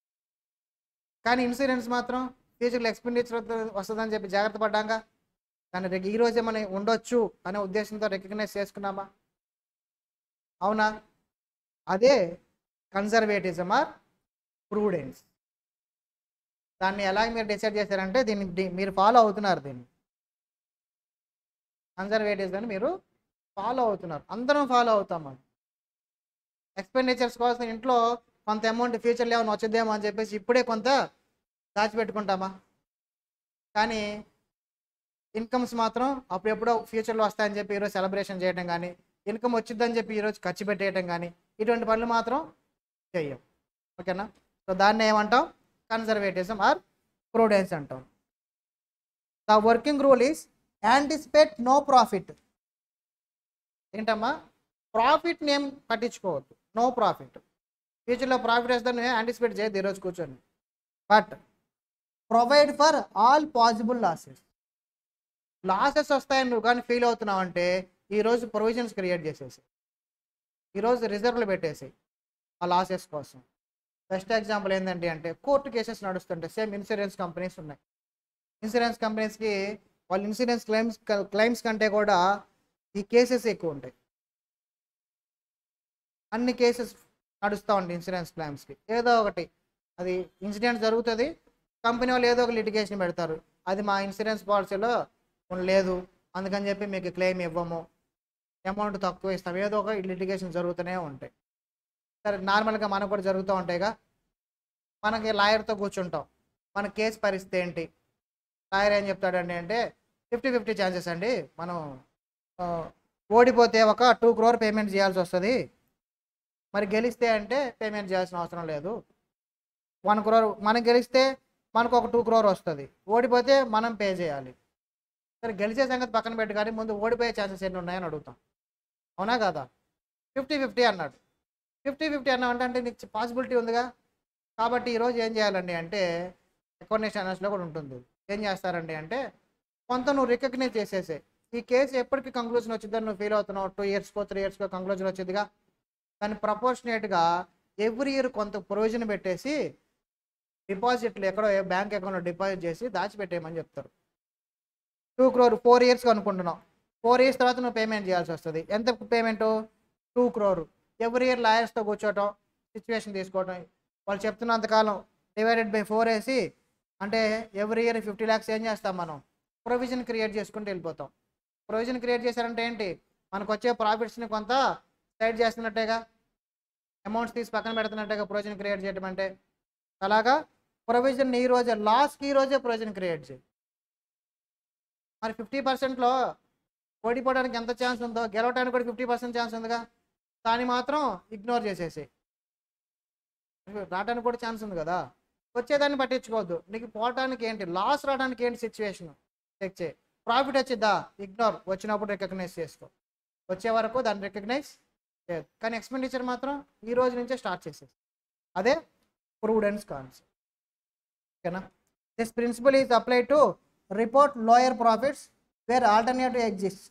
[SPEAKER 1] కానీ ఇన్సూరెన్స్ మాత్రం ఫ్యూచర్లో ఎక్స్పెండిచర్ వస్తుందని చెప్పి జాగ్రత్త పడ్డాక దాన్ని రెగ్- ఈ రోజే మనం ఉండొచ్చు అనే ఉద్దేశంతో రికగ్నైజ్ చేసుకున్నామా అవునా అదే కన్జర్వేటిజం ఆర్ ప్రూడెన్స్ దాన్ని ఎలా మీరు డిసైడ్ చేశారంటే దీన్ని ది- మీరు ఫాలో అవుతున్నారు దీన్ని కన్జర్వేటివ్స్ అని మీరు ఫాలో అవుతున్నారు అందరం ఫాలో అవుతాం మనం ఎక్స్పెండిచర్స్ కోసం ఇంట్లో కొంత అమౌంట్ ఫ్యూచర్లో ఏమైనా వచ్చేదేమో అని చెప్పేసి ఇప్పుడే కొంత దాచిపెట్టుకుంటామా కానీ ఇన్కమ్స్ మాత్రం అప్పుడెప్పుడో ఫ్యూచర్లో వస్తాయని చెప్పి ఈరోజు సెలబ్రేషన్ చేయడం కానీ ఇన్కమ్ వచ్చిందని చెప్పి ఈరోజు ఖర్చు పెట్టేయడం కానీ ఇటువంటి పనులు మాత్రం చెయ్యం ఓకేనా సో దాన్ని ఏమంటాం కన్జర్వేటిజం ఆర్ ప్రూడెన్స్ అంటాం the working rule is anticipate no profit ఏంటమ్మా ప్రాఫిట్ని ఏం పట్టించుకోవద్దు నో ప్రాఫిట్ ఫ్యూచర్లో ప్రాఫిట్ వస్తుందని యాంటిసిపేట్ చేయొద్దు ఈరోజు కూర్చొని but provide for all possible losses losses వస్తాయని నువ్వు కానీ ఫీల్ అవుతున్నావు అంటే ఈరోజు ప్రొవిజన్స్ క్రియేట్ చేసేసి ఈరోజు రిజర్వ్లు పెట్టేసి ఆ లాసెస్ కోసం బెస్ట్ ఎగ్జాంపుల్ ఏంటంటే అంటే కోర్టు కేసెస్ నడుస్తుంటాయి సేమ్ ఇన్సూరెన్స్ కంపెనీస్ ఉన్నాయి ఇన్సూరెన్స్ కంపెనీస్కి వాళ్ళ ఇన్సూరెన్స్ క్లెయిమ్స్ క్లెయిమ్స్ కంటే కూడా ఈ కేసెస్ ఎక్కువ ఉంటాయి అన్ని కేసెస్ నడుస్తూ ఉంటాయి ఇన్సూరెన్స్ క్లెయిమ్స్కి ఏదో ఒకటి అది ఇన్సిడెంట్ జరుగుతుంది కంపెనీ వాళ్ళు ఏదో ఒక లిటిగేషన్ పెడతారు అది మా ఇన్సూరెన్స్ పాలసీలో లేదు అందుకని చెప్పి మీకు క్లెయిమ్ ఇవ్వము అమౌంట్ తక్కువ ఇస్తాం ఏదో ఒక లిటిగేషన్ జరుగుతూనే ఉంటాయి సరే నార్మల్గా మనకు కూడా జరుగుతూ ఉంటాయిగా మనకి లాయర్తో కూర్చుంటాం మన కేసు పరిస్థితి ఏంటి లాయర్ ఏం చెప్తాడండి అంటే ఫిఫ్టీ ఫిఫ్టీ ఛాన్సెస్ అండి మనం ఆ, ఓడిపోతే ఒక టూ క్రోర్ పేమెంట్ చేయాల్సి వస్తుంది మరి గెలిస్తే అంటే పేమెంట్ చేయాల్సిన అవసరం లేదు వన్ క్రోర్ మనం గెలిస్తే మనకు ఒక టూ క్రోర్ వస్తుంది ఓడిపోతే మనం పే చేయాలి సరే గెలిచే సంగతి పక్కన పెట్టి కానీ ముందు ఓడిపోయే ఛాన్సెస్ ఎన్ని ఉన్నాయని అడుగుతాం అవునా కదా ఫిఫ్టీ ఫిఫ్టీ అన్నాడు ఫిఫ్టీ ఫిఫ్టీ అన్నావు అంటే నీకు పాసిబిలిటీ ఉందిగా కాబట్టి ఈరోజు ఏం చేయాలండి అంటే అకౌంటెన్స్ ఛానల్స్లో కూడా ఉంటుంది ఏం చేస్తారండి అంటే కొంత నువ్వు రికగ్నైజ్ చేసేసే ఈ కేసు ఎప్పటికి కంక్లూజన్ వచ్చిందని నువ్వు ఫీల్ అవుతున్నావు టూ ఇయర్స్కో త్రీ ఇయర్స్కో కంక్లూజన్ వచ్చిందిగా దాన్ని ప్రపోర్షనేట్గా ఎవ్రీ ఇయర్ కొంత ప్రొవిజన్ పెట్టేసి డిపాజిట్లు ఎక్కడో ఏ బ్యాంక్ అకౌంట్లో డిపాజిట్ చేసి దాచిపెట్టేయమని చెప్తారు టూ క్రోర్ ఫోర్ ఇయర్స్కి అనుకుంటున్నాం ఫోర్ ఇయర్స్ తర్వాత నువ్వు పేమెంట్ చేయాల్సి వస్తుంది ఎంత payment two crore every year లాయర్స్తో కూర్చోవటం సిచ్యువేషన్ తీసుకోవటం వాళ్ళు చెప్తున్నంతకాలం డివైడెడ్ బై ఫోర్ వేసి అంటే ఎవ్రీ ఇయర్ ఫిఫ్టీ ల్యాక్స్ ఏం చేస్తాం మనం ప్రొవిజన్ క్రియేట్ చేసుకుంటూ వెళ్ళిపోతాం ప్రొవిజన్ క్రియేట్ చేశారంటే ఏంటి మనకు వచ్చే ప్రాఫిట్స్ని కొంత సైడ్ చేస్తున్నట్టేగా అమౌంట్స్ తీసి పక్కన పెడుతున్నట్టుగా ప్రొవిజన్ క్రియేట్ చేయడం అంటే అలాగా ప్రొవిజన్ ఈ రోజే లాస్ట్కి ఈ రోజే ప్రొవిజన్ క్రియేట్ చేయి మరి ఫిఫ్టీ పర్సెంట్లో ఓడిపోవడానికి ఎంత ఛాన్స్ ఉందో గెలవడానికి కూడా ఫిఫ్టీ పర్సెంట్ ఛాన్స్ ఉందిగా దాన్ని మాత్రం ఇగ్నోర్ చేసేసి రావడానికి కూడా ఛాన్స్ ఉంది కదా వచ్చేదాన్ని పట్టించుకోవద్దు నీకు పోవటానికి ఏంటి లాస్ రావడానికి ఏంటి సిచ్యువేషన్ చెక్ చేయి ప్రాఫిట్ వచ్చిద్దా ఇగ్నోర్ వచ్చినప్పుడు రికగ్నైజ్ చేసుకో వచ్చే వరకు దాన్ని రికగ్నైజ్ చేయదు కానీ ఎక్స్పెండిచర్ మాత్రం ఈ రోజు నుంచే స్టార్ట్ చేసేసి అదే ప్రూడెన్స్ కాన్సెప్ట్ ఓకేనా this principle is apply to report lower profits where alternative exist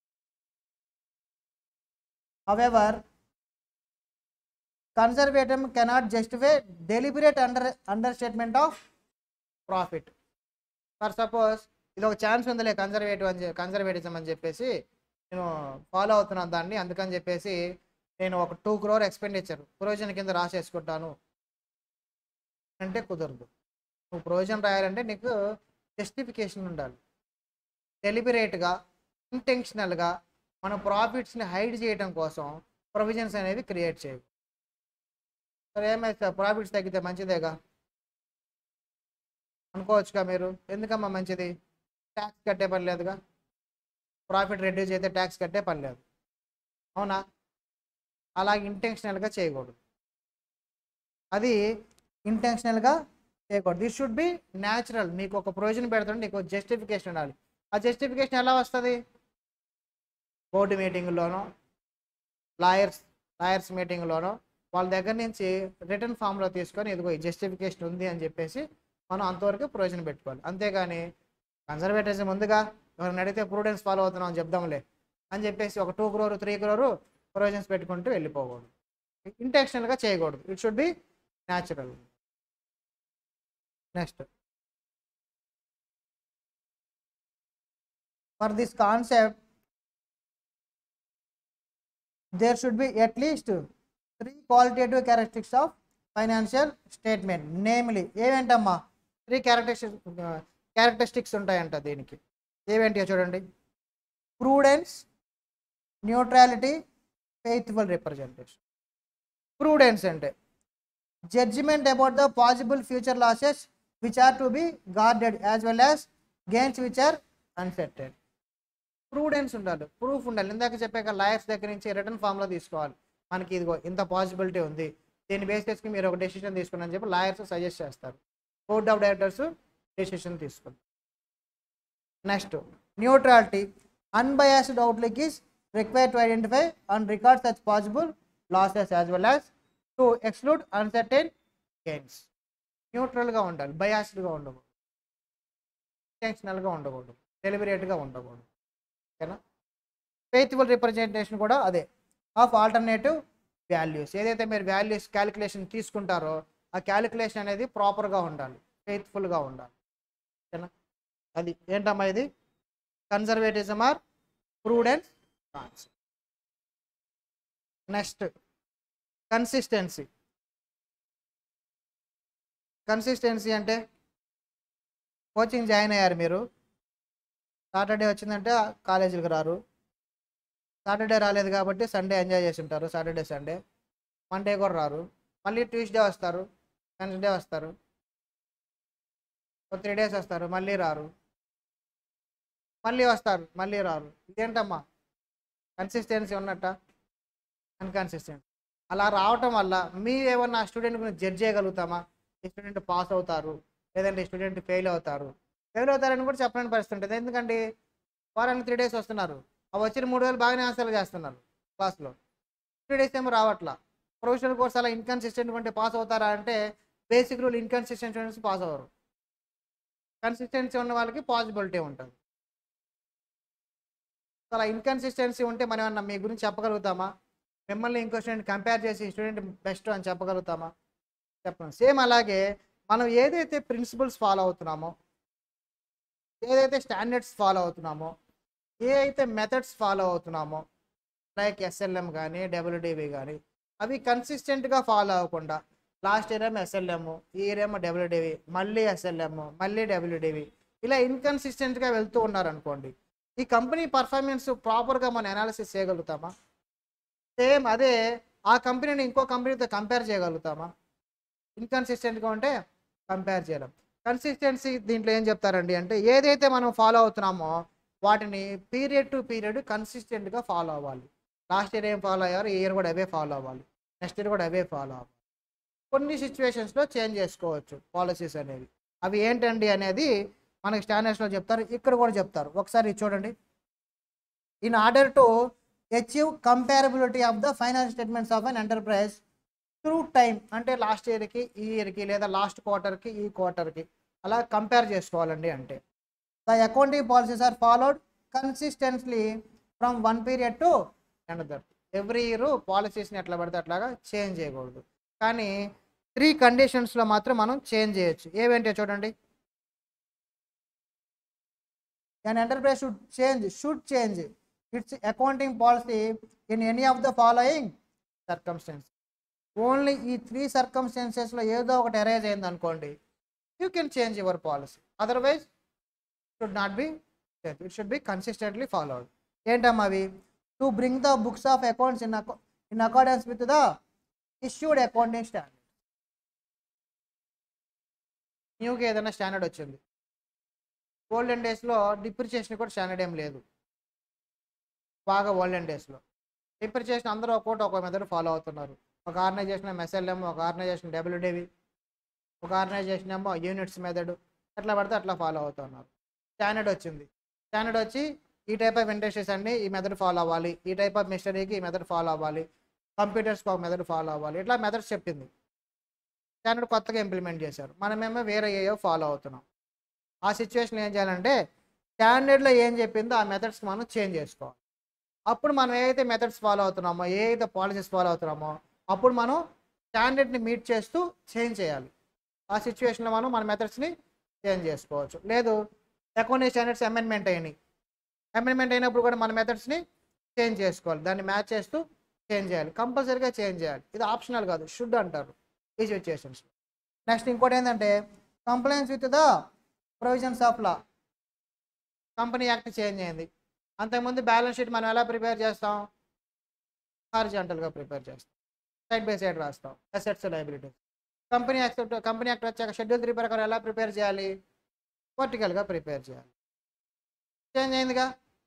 [SPEAKER 1] However, conservatism cannot justify deliberate under understatement of profit. For suppose ఇది ఒక ఛాన్స్ ఉందిలే కన్జర్వేటివ్ అని కన్జర్వేటిజం అని చెప్పేసి నేను ఫాలో అవుతున్నాను దాన్ని అందుకని చెప్పేసి నేను ఒక టూ క్రోర్ ఎక్స్పెండిచర్ ప్రొవిజన్ కింద రాసేసుకుంటాను అంటే కుదరదు నువ్వు ప్రొవిజన్ రాయాలంటే నీకు జస్టిఫికేషన్ ఉండాలి డెలిబరేట్గా ఇంటెన్షనల్గా మన ప్రాఫిట్స్ని హైడ్ చేయడం కోసం ప్రొవిజన్స్ అనేవి క్రియేట్ చేయవు సరే ఏమైతే ప్రాఫిట్స్ తగ్గితే మంచిదేగా అనుకోవచ్చుగా మీరు ఎందుకమ్మా మంచిది ట్యాక్స్ కట్టే పని లేదుగా ప్రాఫిట్ రెడ్యూస్ అయితే ట్యాక్స్ కట్టే పని లేదు అవునా అలాగే ఇంటెన్షనల్గా చేయకూడదు అది ఇంటెన్షనల్గా చేయకూడదు దిస్ షుడ్ బి న్యాచురల్ నీకు ఒక ప్రొవిజన్ పెడుతుంటే నీకు జస్టిఫికేషన్ ఉండాలి ఆ జస్టిఫికేషన్ ఎలా వస్తుంది బోర్డు మీటింగ్లోనో లాయర్స్ లాయర్స్ మీటింగ్లోనో వాళ్ళ దగ్గర నుంచి రిటర్న్ ఫామ్లో తీసుకొని ఇదిగో ఈ జస్టిఫికేషన్ ఉంది అని చెప్పేసి మనం అంతవరకు ప్రయోజనం పెట్టుకోవాలి అంతేగాని కన్సర్వేటిజం ఉందిగా ఎవరిని అడిగితే ప్రూడెన్స్ ఫాలో అవుతున్నాం అని చెప్దాంలే అని చెప్పేసి ఒక two crore three crore provisions పెట్టుకుంటూ వెళ్ళిపోకూడదు ఇంటెన్షనల్గా చేయకూడదు it should be natural next for this concept there should be at least three qualitative characteristics of financial statement namely ఏవేంటమ్మా త్రీ క్యారెక్టరిస్టిక్స్ క్యారెక్టరిస్టిక్స్ ఉంటాయంట దీనికి ఏవేంటియో చూడండి prudence neutrality faithful representation prudence అంటే judgement about the possible future losses which are to be guarded as well as gains which are unaccepted prudence ఉండాలి proof ఉండాలి ఇందాక చెప్పాక లాయర్స్ దగ్గర నుంచి రిటర్న్ ఫామ్లో తీసుకోవాలి మనకి ఇదిగో ఇంత పాసిబిలిటీ ఉంది దీన్ని బేస్ చేసుకుని మీరు ఒక డెసిషన్ తీసుకుని అని చెప్పి లాయర్స్ సజెస్ట్ చేస్తారు బోర్డ్ ఆఫ్ డైరెక్టర్స్ డెసిషన్ తీసుకుంటారు next neutrality unbiased outlook is required to identify and record such possible losses as well as to exclude uncertain gains న్యూట్రల్గా ఉండాలి బయాస్డ్గా ఉండకూడదు ఇంటెన్షనల్గా ఉండకూడదు డెలిబరేట్గా ఉండకూడదు ఓకేనా ఫెయిత్ఫుల్ రిప్రజెంటేషన్ కూడా అదే ఆఫ్ ఆల్టర్నేటివ్ వాల్యూస్ ఏదైతే మీరు వాల్యూస్ క్యాలిక్యులేషన్ తీసుకుంటారో ఆ క్యాలిక్యులేషన్ అనేది ప్రాపర్గా ఉండాలి ఫెయిత్ఫుల్గా ఉండాలి ఓకేనా అది ఏంటమ్మా ఇది conservatism or prudence concept next consistency consistency అంటే కోచింగ్ జాయిన్ అయ్యారు మీరు సాటర్డే వచ్చిందంటే కాలేజీకి రారు సాటర్డే రాలేదు కాబట్టి సండే ఎంజాయ్ చేసి ఉంటారు సాటర్డే సండే మండే కూడా రారు మళ్ళీ ట్యూస్డే వస్తారు వెన్స్డే వస్తారు ఒక త్రీ డేస్ వస్తారు మళ్ళీ రారు మళ్ళీ వస్తారు మళ్ళీ రారు ఇదేంటమ్మా కన్సిస్టెన్సీ ఉన్నట్ట అన్కన్సిస్టెన్సీ అలా రావటం వల్ల మీ ఏమన్నా స్టూడెంట్ గురించి జడ్జ్ చేయగలుగుతామా ఈ స్టూడెంట్ పాస్ అవుతారు లేదంటే ఈ స్టూడెంట్ ఫెయిల్ అవుతారు ఫెయిల్ అవుతారని కూడా చెప్పలేని పరిస్థితి ఉంటుంది ఎందుకంటే వారానికి త్రీ డేస్ వస్తున్నారు ఆ వచ్చిన మూడు వేలు బాగానే ఆన్సర్లు చేస్తున్నారు క్లాస్లో త్రీ డేస్ ఏమో రావట్లా ప్రొఫెషనల్ కోర్స్ అలా ఇన్కన్సిస్టెంట్ ఉంటే పాస్ అవుతారా అంటే basic rule inconsistent students pass అవ్వరు కన్సిస్టెన్సీ ఉన్న వాళ్ళకి పాసిబిలిటీ ఉంటుంది సో అలా ఇన్కన్సిస్టెన్సీ ఉంటే మనం ఏమన్నా మీ గురించి చెప్పగలుగుతామా మిమ్మల్ని ఇంకో స్టూడెంట్ కంపేర్ చేసి స్టూడెంట్ బెస్ట్ అని చెప్పగలుగుతామా చెప్పండి సేమ్ అలాగే మనం ఏదైతే ప్రిన్సిపల్స్ ఫాలో అవుతున్నామో ఏదైతే స్టాండర్డ్స్ ఫాలో అవుతున్నామో ఏ అయితే మెథడ్స్ ఫాలో అవుతున్నామో లైక్ ఎస్ఎల్ఎం కానీ డబ్ల్యూడివి కానీ అవి కన్సిస్టెంట్గా ఫాలో అవ్వకుండా లాస్ట్ ఇయర్ ఏమో ఎస్ఎల్ఎం ఈ ఇయర్ ఏమో డబ్ల్యూడివి మళ్ళీ ఎస్ఎల్ఎం మళ్ళీ డబ్ల్యూడివి ఇలా ఇన్కన్సిస్టెంట్గా వెళ్తూ ఉన్నారనుకోండి ఈ కంపెనీ పర్ఫార్మెన్స్ ప్రాపర్గా మనం అనాలిసిస్ చేయగలుగుతామా సేమ్ అదే ఆ కంపెనీని ఇంకో కంపెనీతో కంపేర్ చేయగలుగుతామా ఇన్కన్సిస్టెంట్గా ఉంటే కంపేర్ చేయలేం కన్సిస్టెన్సీ దీంట్లో ఏం చెప్తారండి అంటే ఏదైతే మనం ఫాలో అవుతున్నామో వాటిని పీరియడ్ టు పీరియడ్ కన్సిస్టెంట్గా ఫాలో అవ్వాలి లాస్ట్ ఇయర్ ఏం ఫాలో అయ్యారు ఈ ఇయర్ కూడా అవే ఫాలో అవ్వాలి నెక్స్ట్ ఇయర్ కూడా అవే ఫాలో అవ్వాలి కొన్ని సిచ్యువేషన్స్లో చేంజ్ చేసుకోవచ్చు పాలసీస్ అనేవి అవి ఏంటండి అనేది మనకి స్టాండర్డ్స్లో చెప్తారు ఇక్కడ కూడా చెప్తారు ఒకసారి ఇది చూడండి in order to achieve comparability of the finance statements of an enterprise through time అంటే లాస్ట్ ఇయర్కి ఈ ఇయర్కి లేదా లాస్ట్ క్వార్టర్కి ఈ క్వార్టర్కి అలా కంపేర్ చేసుకోవాలండి అంటే the accounting policies are followed consistently from one period to another every year పాలసీస్ని ఎట్లా పడితే అట్లాగా చేంజ్ చేయకూడదు కానీ త్రీ కండిషన్స్లో మాత్రం మనం చేంజ్ చేయొచ్చు ఏవేంటో చూడండి an enterprise should change should change its accounting policy in any of the following circumstances only ఈ త్రీ సర్కమ్స్టాన్సెస్లో ఏదో ఒకటి అరేంజ్ అయింది అనుకోండి you can change your policy otherwise should not be it should be consistently followed ఏంటమ్మా అవి to bring the books of accounts in in accordance with the issued accounting standard న్యూగా ఏదైనా స్టాండర్డ్ వచ్చింది ఓల్డెన్ డేస్లో depreciation కూడా standard ఏం లేదు బాగా ఓల్డెన్ డేస్లో డిప్రిసియేషన్ అందరూ ఒక్కోటి ఒక్కో మెథడ్ ఫాలో అవుతున్నారు ఒక ఆర్గనైజేషన్ ఎస్ఎల్ఎం ఒక ఆర్గనైజేషన్ డబ్ల్యూడీవి ఒక ఆర్గనైజేషన్ ఏమో యూనిట్స్ మెథడ్ ఎట్లా పడితే అట్లా ఫాలో అవుతున్నారు స్టాండర్డ్ వచ్చింది స్టాండర్డ్ వచ్చి ఈ టైప్ ఆఫ్ ఇండస్ట్రీస్ అన్ని ఈ మెథడ్ ఫాలో అవ్వాలి ఈ టైప్ ఆఫ్ మిషనరీకి ఈ మెథడ్ ఫాలో అవ్వాలి కంప్యూటర్స్కి ఒక మెథడ్ ఫాలో అవ్వాలి ఇట్లా మెథడ్స్ చెప్పింది స్టాండర్డ్ కొత్తగా ఇంప్లిమెంట్ చేశారు మనమేమో వేరే ఏయో ఫాలో అవుతున్నాం ఆ సిచ్యువేషన్ ఏం చేయాలంటే స్టాండర్డ్లో ఏం చెప్పిందో ఆ మెథడ్స్ మనం చేంజ్ చేసుకోవాలి అప్పుడు మనం ఏదైతే మెథడ్స్ ఫాలో అవుతున్నామో ఏ అయితే పాలసీస్ ఫాలో అవుతున్నామో అప్పుడు మనం స్టాండర్డ్ని మీట్ చేస్తూ చేంజ్ చేయాలి ఆ సిచ్యువేషన్లో మనం మన మెథడ్స్ని చేంజ్ చేసుకోవచ్చు లేదు అకౌంటింగ్ స్టాండర్డ్స్ అమెండ్మెంట్ అయినాయి అమెండ్మెంట్ అయినప్పుడు కూడా మన మెథడ్స్ని చేంజ్ చేసుకోవాలి దాన్ని మ్యాచ్ చేస్తూ చేంజ్ చేయాలి కంపల్సరీగా చేంజ్ చేయాలి ఇది ఆప్షనల్ కాదు షుడ్ అంటారు ఈ సిచ్యువేషన్స్ నెక్స్ట్ ఇంకోటి ఏంటంటే complaints with the provisions of law company act change అయింది అంతకుముందు బ్యాలెన్స్ షీట్ మనం ఎలా ప్రిపేర్ చేస్తాం హారిజాంటల్గా ప్రిపేర్ చేస్తాం సైడ్ బై సైడ్ రాస్తాం assets liabilities company accept company act వచ్చాక షెడ్యూల్ త్రీ ప్రకారం ఎలా ప్రిపేర్ చేయాలి వర్టికల్గా ప్రిపేర్ చేయాలి చేంజ్ అయిందిగా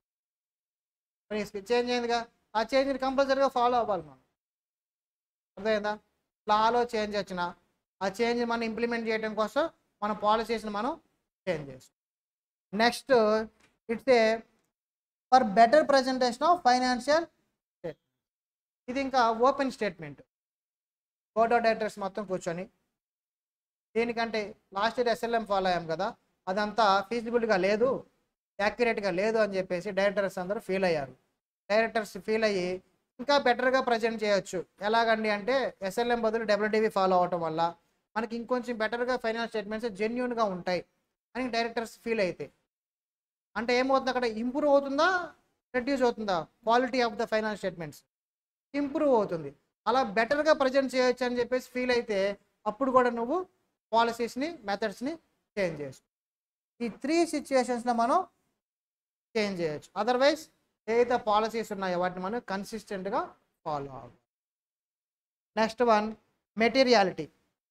[SPEAKER 1] చేంజ్ అయిందిగా ఆ చేంజ్ని కంపల్సరీగా ఫాలో అవ్వాలి మనం అర్థమైందా లాలో చేంజ్ వచ్చిన ఆ చేంజ్ మనం ఇంప్లిమెంట్ చేయడం కోసం మన పాలసీస్ని మనం చేంజ్ చేస్తాం next it's a for better presentation of financial statement ఇది ఇంకా open statement board of directors మొత్తం కూర్చొని దీనికంటే లాస్ట్ ఇయర్ ఎస్ఎల్ఎం ఫాలో అయ్యాం కదా అదంతా ఫీజిబుల్గా లేదు యాక్యురేట్గా లేదు అని చెప్పేసి డైరెక్టర్స్ అందరూ ఫీల్ అయ్యారు డైరెక్టర్స్ ఫీల్ అయ్యి ఇంకా బెటర్గా ప్రజెంట్ చేయొచ్చు ఎలాగండి అంటే ఎస్ఎల్ఎం బదులు డబ్ల్యూడివి ఫాలో అవటం వల్ల మనకి ఇంకొంచెం బెటర్గా ఫైనాన్స్ స్టేట్మెంట్స్ జెన్యున్గా ఉంటాయి అని డైరెక్టర్స్ ఫీల్ అయితే అంటే ఏమవుతుంది అక్కడ ఇంప్రూవ్ అవుతుందా రెడ్యూస్ అవుతుందా quality of the finance statements improve అవుతుంది అలా బెటర్గా ప్రజెంట్ చేయొచ్చు అని చెప్పేసి ఫీల్ అయితే అప్పుడు కూడా నువ్వు పాలసీస్ని మెథడ్స్ని చేంజ్ చేసుకో ఈ త్రీ సిచ్యుయేషన్స్లో మనం చేంజ్ చేయొచ్చు అదర్వైజ్ ఏదైతే పాలసీస్ ఉన్నాయో వాటిని మనం కన్సిస్టెంట్గా ఫాలో అవ్వాలి నెక్స్ట్ వన్ మెటీరియాలిటీ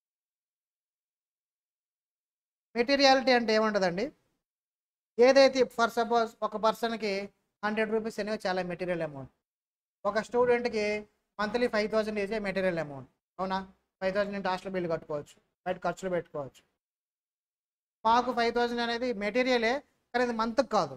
[SPEAKER 1] మెటీరియాలిటీ అంటే ఏముంటుందండి ఏదైతే ఫర్ సపోజ్ ఒక పర్సన్కి హండ్రెడ్ రూపీస్ అనేవి చాలా మెటీరియల్ అమౌంట్ ఒక స్టూడెంట్కి మంత్లీ ఫైవ్ థౌసండ్ ఈజే మెటీరియల్ అమౌంట్ అవునా ఫైవ్ థౌసండ్ ఇంటి హాస్టల్ బిల్ కట్టుకోవచ్చు బయట ఖర్చులు పెట్టుకోవచ్చు మాకు ఫైవ్ థౌసండ్ అనేది మెటీరియలే కానీ అది మంత్కి కాదు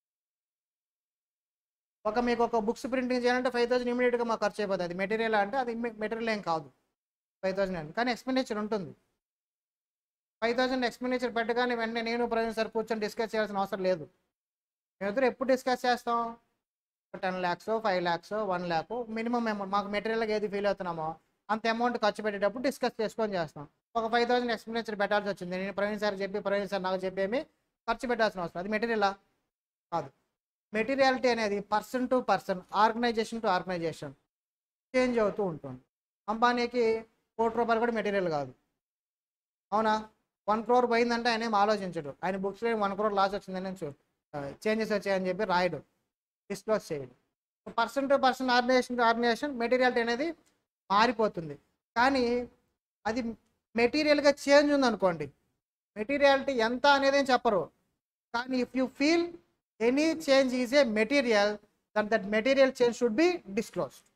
[SPEAKER 1] ఒక మీకు ఒక బుక్స్ ప్రింటింగ్ చేయాలంటే ఫైవ్ థౌసండ్ ఇమీడియట్గా మాకు ఖర్చు అయిపోతుంది అది మెటీరియల్ అంటే అది మెటీరియల్ ఏం కాదు ఫైవ్ థౌసండ్ అని కానీ ఎక్స్పెండిచర్ ఉంటుంది ఫైవ్ థౌసండ్ ఎక్స్పెండిచర్ పెట్టగానే వెంటనే నేను ప్రవీణ్ సార్ కూర్చొని డిస్కస్ చేయాల్సిన అవసరం లేదు మేము ఇద్దరు ఎప్పుడు డిస్కస్ చేస్తాం ten lakhs five lakhs one lakh minimum amount మాకు మెటీరియల్గా ఏది ఫీల్ అవుతున్నామో అంత అమౌంట్ ఖర్చు పెట్టేటప్పుడు డిస్కస్ చేసుకొని చేస్తాం ఒక ఫైవ్ థౌసండ్ ఎక్స్పెండిచర్ పెట్టాల్సి వచ్చింది నేను ప్రవీణ్ సార్ చెప్పి ప్రవీణ్ సార్ నాకు చెప్పేమి ఖర్చు పెట్టాల్సిన అవసరం అది మెటీరియలా కాదు మెటీరియాలిటీ అనేది person to person organisation to organisation change అవుతూ ఉంటుంది అంబానీకి కోటి రూపాయలు కూడా మెటీరియల్ కాదు అవునా వన్ క్రోర్ పోయిందంటే ఆయన ఏం ఆలోచించడు ఆయన బుక్స్లో వన్ క్రోర్ లాస్ వచ్చిందని చూ చేంజెస్ వచ్చాయని చెప్పి రాయడు డిస్క్లోజ్ చేయడు person to person organisation to organisation materiality అనేది మారిపోతుంది కానీ అది మెటీరియల్గా చేంజ్ ఉందనుకోండి మెటీరియాలిటీ ఎంత అనేది ఏం చెప్పరు కానీ if you feel any change is a material that that material change should be disclosed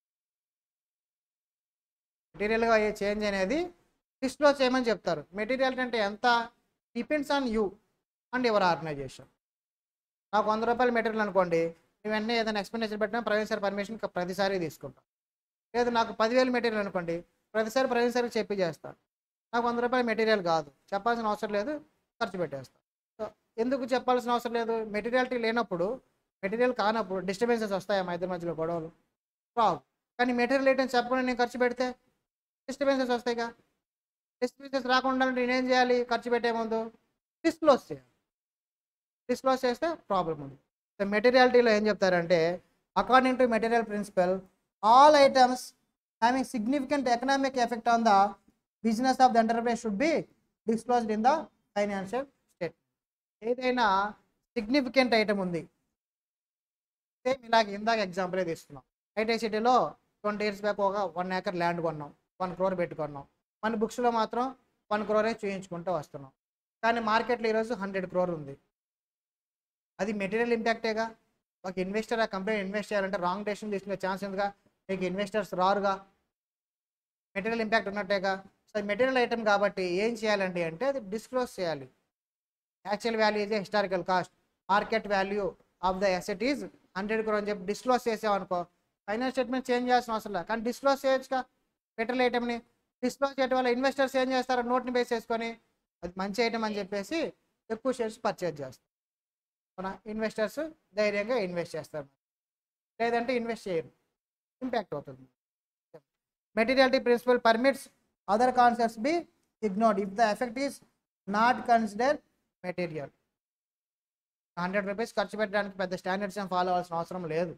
[SPEAKER 1] మెటీరియల్గా అయ్యే చేంజ్ అనేది డిస్క్లోజ్ చేయమని చెప్తారు మెటీరియల్ అంటే ఎంత depends on you and your organisation నాకు వంద రూపాయల మెటీరియల్ అనుకోండి నేను వెంటనే ఏదైనా ఎక్స్పెండిచర్ పెట్టినా ప్రవీణ్ సార్ పర్మిషన్ ప్రతిసారి తీసుకుంటాను లేదు నాకు పదివేలు మెటీరియల్ అనుకోండి ప్రతిసారి ప్రవీణ్ సార్కి చెప్పి చేస్తాను నాకు వంద రూపాయల మెటీరియల్ కాదు చెప్పాల్సిన అవసరం లేదు ఖర్చు పెట్టేస్తాను సో ఎందుకు చెప్పాల్సిన అవసరం లేదు మెటీరియాలిటీ లేనప్పుడు మెటీరియల్ కానప్పుడు డిస్టర్బెన్సెస్ వస్తాయా మా ఇద్దరి మధ్యలో గొడవలు రావు కానీ మెటీరియల్ ఐటమ్ చెప్పకుండా నేను ఖర్చు పెడితే డిస్టర్బెన్సెస్ వస్తాయిగా డిస్టర్బెన్సెస్ రాకుండా నేనేం చేయాలి ఖర్చు పెట్టే ముందు డిస్క్లోజ్ చేయాలి డిస్క్లోజ్ చేస్తే ప్రాబ్లం ఉంది సో మెటీరియాలిటీలో ఏం చెప్తారంటే according to material principle all items having significant economic effect on the business of the enterprise should be disclosed in the financial state ఏదైనా సిగ్నిఫికెంట్ ఐటమ్ ఉంది సేమ్ ఇలాగ ఇందాక ఎగ్జాంపులే తీసుకున్నాం ఐటీ సిటీలో ట్వంటీ ఇయర్స్ బ్యాక్ ఒక వన్ ఏకర్ ల్యాండ్ కొన్నాం one crore పెట్టుకున్నాం మన బుక్స్లో మాత్రం వన్ క్రోరే చూయించుకుంటూ వస్తున్నాం కానీ మార్కెట్లో ఈరోజు హండ్రెడ్ క్రోర్ ఉంది అది మెటీరియల్ ఇంపాక్టేగా ఒక ఇన్వెస్టర్ ఆ కంపెనీ ఇన్వెస్ట్ చేయాలంటే రాంగ్ డెసిషన్ తీసుకునే ఛాన్స్ ఉందిగా మీకు ఇన్వెస్టర్స్ రారుగా మెటీరియల్ ఇంపాక్ట్ ఉన్నట్టేగా సో మెటీరియల్ ఐటమ్ కాబట్టి ఏం చేయాలండి అంటే అది డిస్క్లోజ్ చేయాలి actual value is historical cost market value of the asset is hundred crore అని చెప్పి డిస్క్లోజ్ చేసామనుకో ఫైనాన్స్ స్టేట్మెంట్ చేంజ్ చేయాల్సిన అవసరం లేదు కానీ డిస్క్లోజ్ చేయొచ్చుగా మెటీరియల్ ఐటమ్ని డిస్క్లోజ్ చేయడం వల్ల ఇన్వెస్టర్స్ ఏం చేస్తారు నోట్ని బేస్ చేసుకొని అది మంచి ఐటమ్ అని చెప్పేసి ఎక్కువ షేర్స్ పర్చేజ్ చేస్తారు మన ఇన్వెస్టర్స్ ధైర్యంగా ఇన్వెస్ట్ చేస్తారు లేదంటే ఇన్వెస్ట్ చేయరు ఇంపాక్ట్ అవుతుంది materiality principle permits other concepts be ignored if the effect is not consider material hundred rupees ఖర్చు పెట్టడానికి పెద్ద స్టాండర్డ్స్ ఏం ఫాలో అవ్వాల్సిన అవసరం లేదు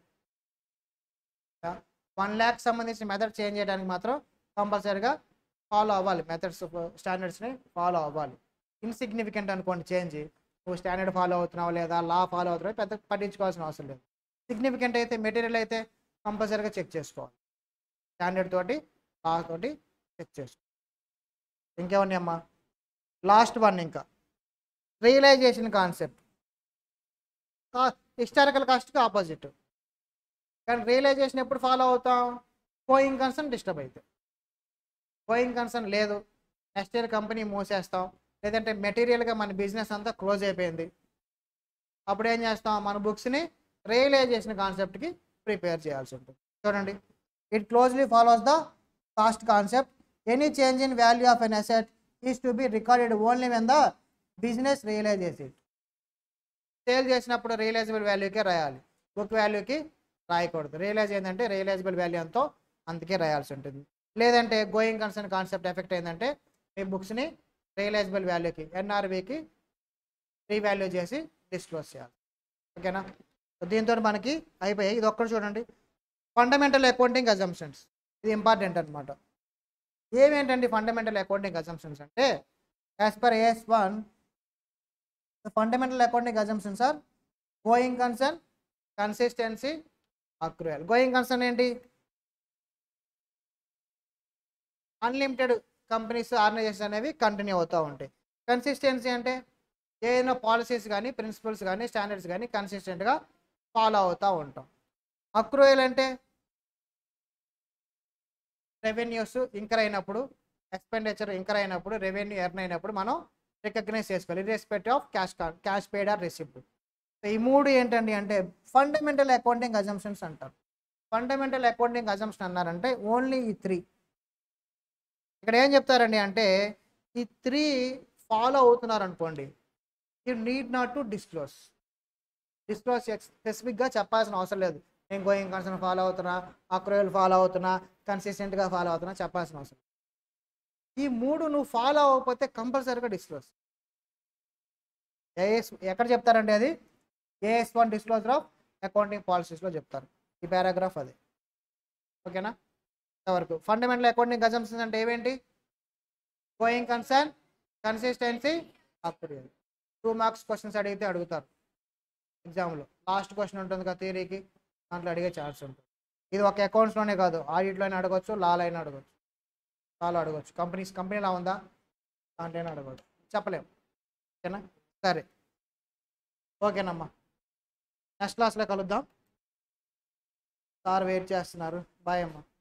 [SPEAKER 1] వన్ ల్యాక్ సంబంధించిన మెథడ్ చేంజ్ చేయడానికి మాత్రం కంపల్సరీగా ఫాలో అవ్వాలి మెథడ్స్ స్టాండర్డ్స్ని ఫాలో అవ్వాలి ఇన్సిగ్నిఫికెంట్ అనుకోండి చేంజ్ నువ్వు స్టాండర్డ్ ఫాలో అవుతున్నావు లేదా లా ఫాలో అవుతున్నావు పెద్ద పట్టించుకోవాల్సిన అవసరం లేదు సిగ్నిఫికెంట్ అయితే మెటీరియల్ అయితే కంపల్సరీగా చెక్ చేసుకోవాలి స్టాండర్డ్ తోటి లా తోటి చెక్ చేసుకోవాలి ఇంకేమన్నా అమ్మా లాస్ట్ వన్ ఇంకా రియలైజేషన్ కాన్సెప్ట్ హిస్టారికల్ కాస్ట్కి ఆపోజిట్ కానీ రియలైజేషన్ ఎప్పుడు ఫాలో అవుతాం గోయింగ్ కన్సర్న్ డిస్టర్బ్ అవుతాయి గోయింగ్ కన్సర్న్ లేదు నెక్స్ట్ ఇయర్ కంపెనీ మూసేస్తాం లేదంటే మెటీరియల్గా మన బిజినెస్ అంతా క్లోజ్ అయిపోయింది అప్పుడు ఏం చేస్తాం మన బుక్స్ని రియలైజేషన్ కాన్సెప్ట్కి ప్రిపేర్ చేయాల్సి ఉంటుంది చూడండి it closely follows the cost concept any change in value of an asset is to be recorded only when the business realises it sale చేసినప్పుడు రియలైజబుల్ వాల్యూకే రాయాలి బుక్ వాల్యూకి రాయకూడదు రియలైజ్ ఏంటంటే రియలైజబుల్ వాల్యూ ఎంతో అందుకే రాయాల్సి ఉంటుంది లేదంటే గోయింగ్ కన్సర్న్ కాన్సెప్ట్ ఎఫెక్ట్ ఏంటంటే మీ బుక్స్ని రియలైజబుల్ వాల్యూకి ఎన్ఆర్వికి రీవాల్యూ చేసి డిస్క్లోజ్ చేయాలి ఓకేనా దీంతో మనకి అయిపోయాయి ఇది ఒక్కటి చూడండి ఫండమెంటల్ అకౌంటింగ్ అజంప్షన్స్ ఇది ఇంపార్టెంట్ అనమాట ఏమేంటండి ఫండమెంటల్ అకౌంటింగ్ అజంప్షన్స్ అంటే as per AS one fundamental accounting assumptions are going concern consistency accrual going concern ఏంటి అన్లిమిటెడ్ కంపెనీస్ ఆర్గనైజేషన్ అనేవి కంటిన్యూ అవుతూ ఉంటాయి కన్సిస్టెన్సీ అంటే ఏదైనా పాలసీస్ కానీ ప్రిన్సిపల్స్ కానీ స్టాండర్డ్స్ కానీ కన్సిస్టెంట్గా ఫాలో అవుతూ ఉంటాం అక్రూయల్ అంటే రెవెన్యూస్ ఇంకర్ అయినప్పుడు ఎక్స్పెండిచర్ ఇంకర్ అయినప్పుడు రెవెన్యూ ఎర్న్ అయినప్పుడు మనం రికగ్నైజ్ చేసుకోవాలి irrespective of cash cash paid or receipt so ఈ మూడు ఏంటండి అంటే ఫండమెంటల్ అకౌంటింగ్ అజంప్షన్స్ అంటారు ఫండమెంటల్ అకౌంటింగ్ అజంప్షన్ అన్నారంటే ఓన్లీ ఈ త్రీ ఇక్కడ ఏం చెప్తారండి అంటే ఈ త్రీ ఫాలో అవుతున్నారు అనుకోండి you need not to disclose disclose స్పెసిఫిక్గా చెప్పాల్సిన అవసరం లేదు నేను గోయింగ్ కన్సర్న్ ఫాలో అవుతున్నా అక్రోయల్ ఫాలో అవుతున్నా కన్సిస్టెంట్గా ఫాలో అవుతున్నా చెప్పాల్సిన అవసరం ఈ మూడు నువ్వు ఫాలో అవ్వకపోతే కంపల్సరీగా డిస్క్లోజ్ ఏఎస్ ఎక్కడ చెప్తారండి అది AS one disclosure of accounting పాలసీస్లో చెప్తారు ఈ పారాగ్రాఫ్ అది ఓకేనా ఇంతవరకు ఫండమెంటల్ అకౌంటింగ్ అజంప్షన్స్ అంటే ఏవేంటి going concern consistency accrual two marks questions అడిగితే అడుగుతారు ఎగ్జామ్లో లాస్ట్ క్వశ్చన్ ఉంటుంది కదా థియరీకి దాంట్లో అడిగే ఛాన్స్ ఉంటుంది ఇది ఒక అకౌంట్స్లోనే కాదు ఆడిట్లోనే అడగవచ్చు లాలో అయినా అడగవచ్చు లాలో అడగవచ్చు కంపెనీస్ కంపెనీలా ఉందా దాంట్లోనే అడగవచ్చు చెప్పలేము ఓకేనా సరే ఓకేనమ్మా నెక్స్ట్ క్లాస్లో కలుద్దాం సార్ వెయిట్ చేస్తున్నారు బాయ్ అమ్మా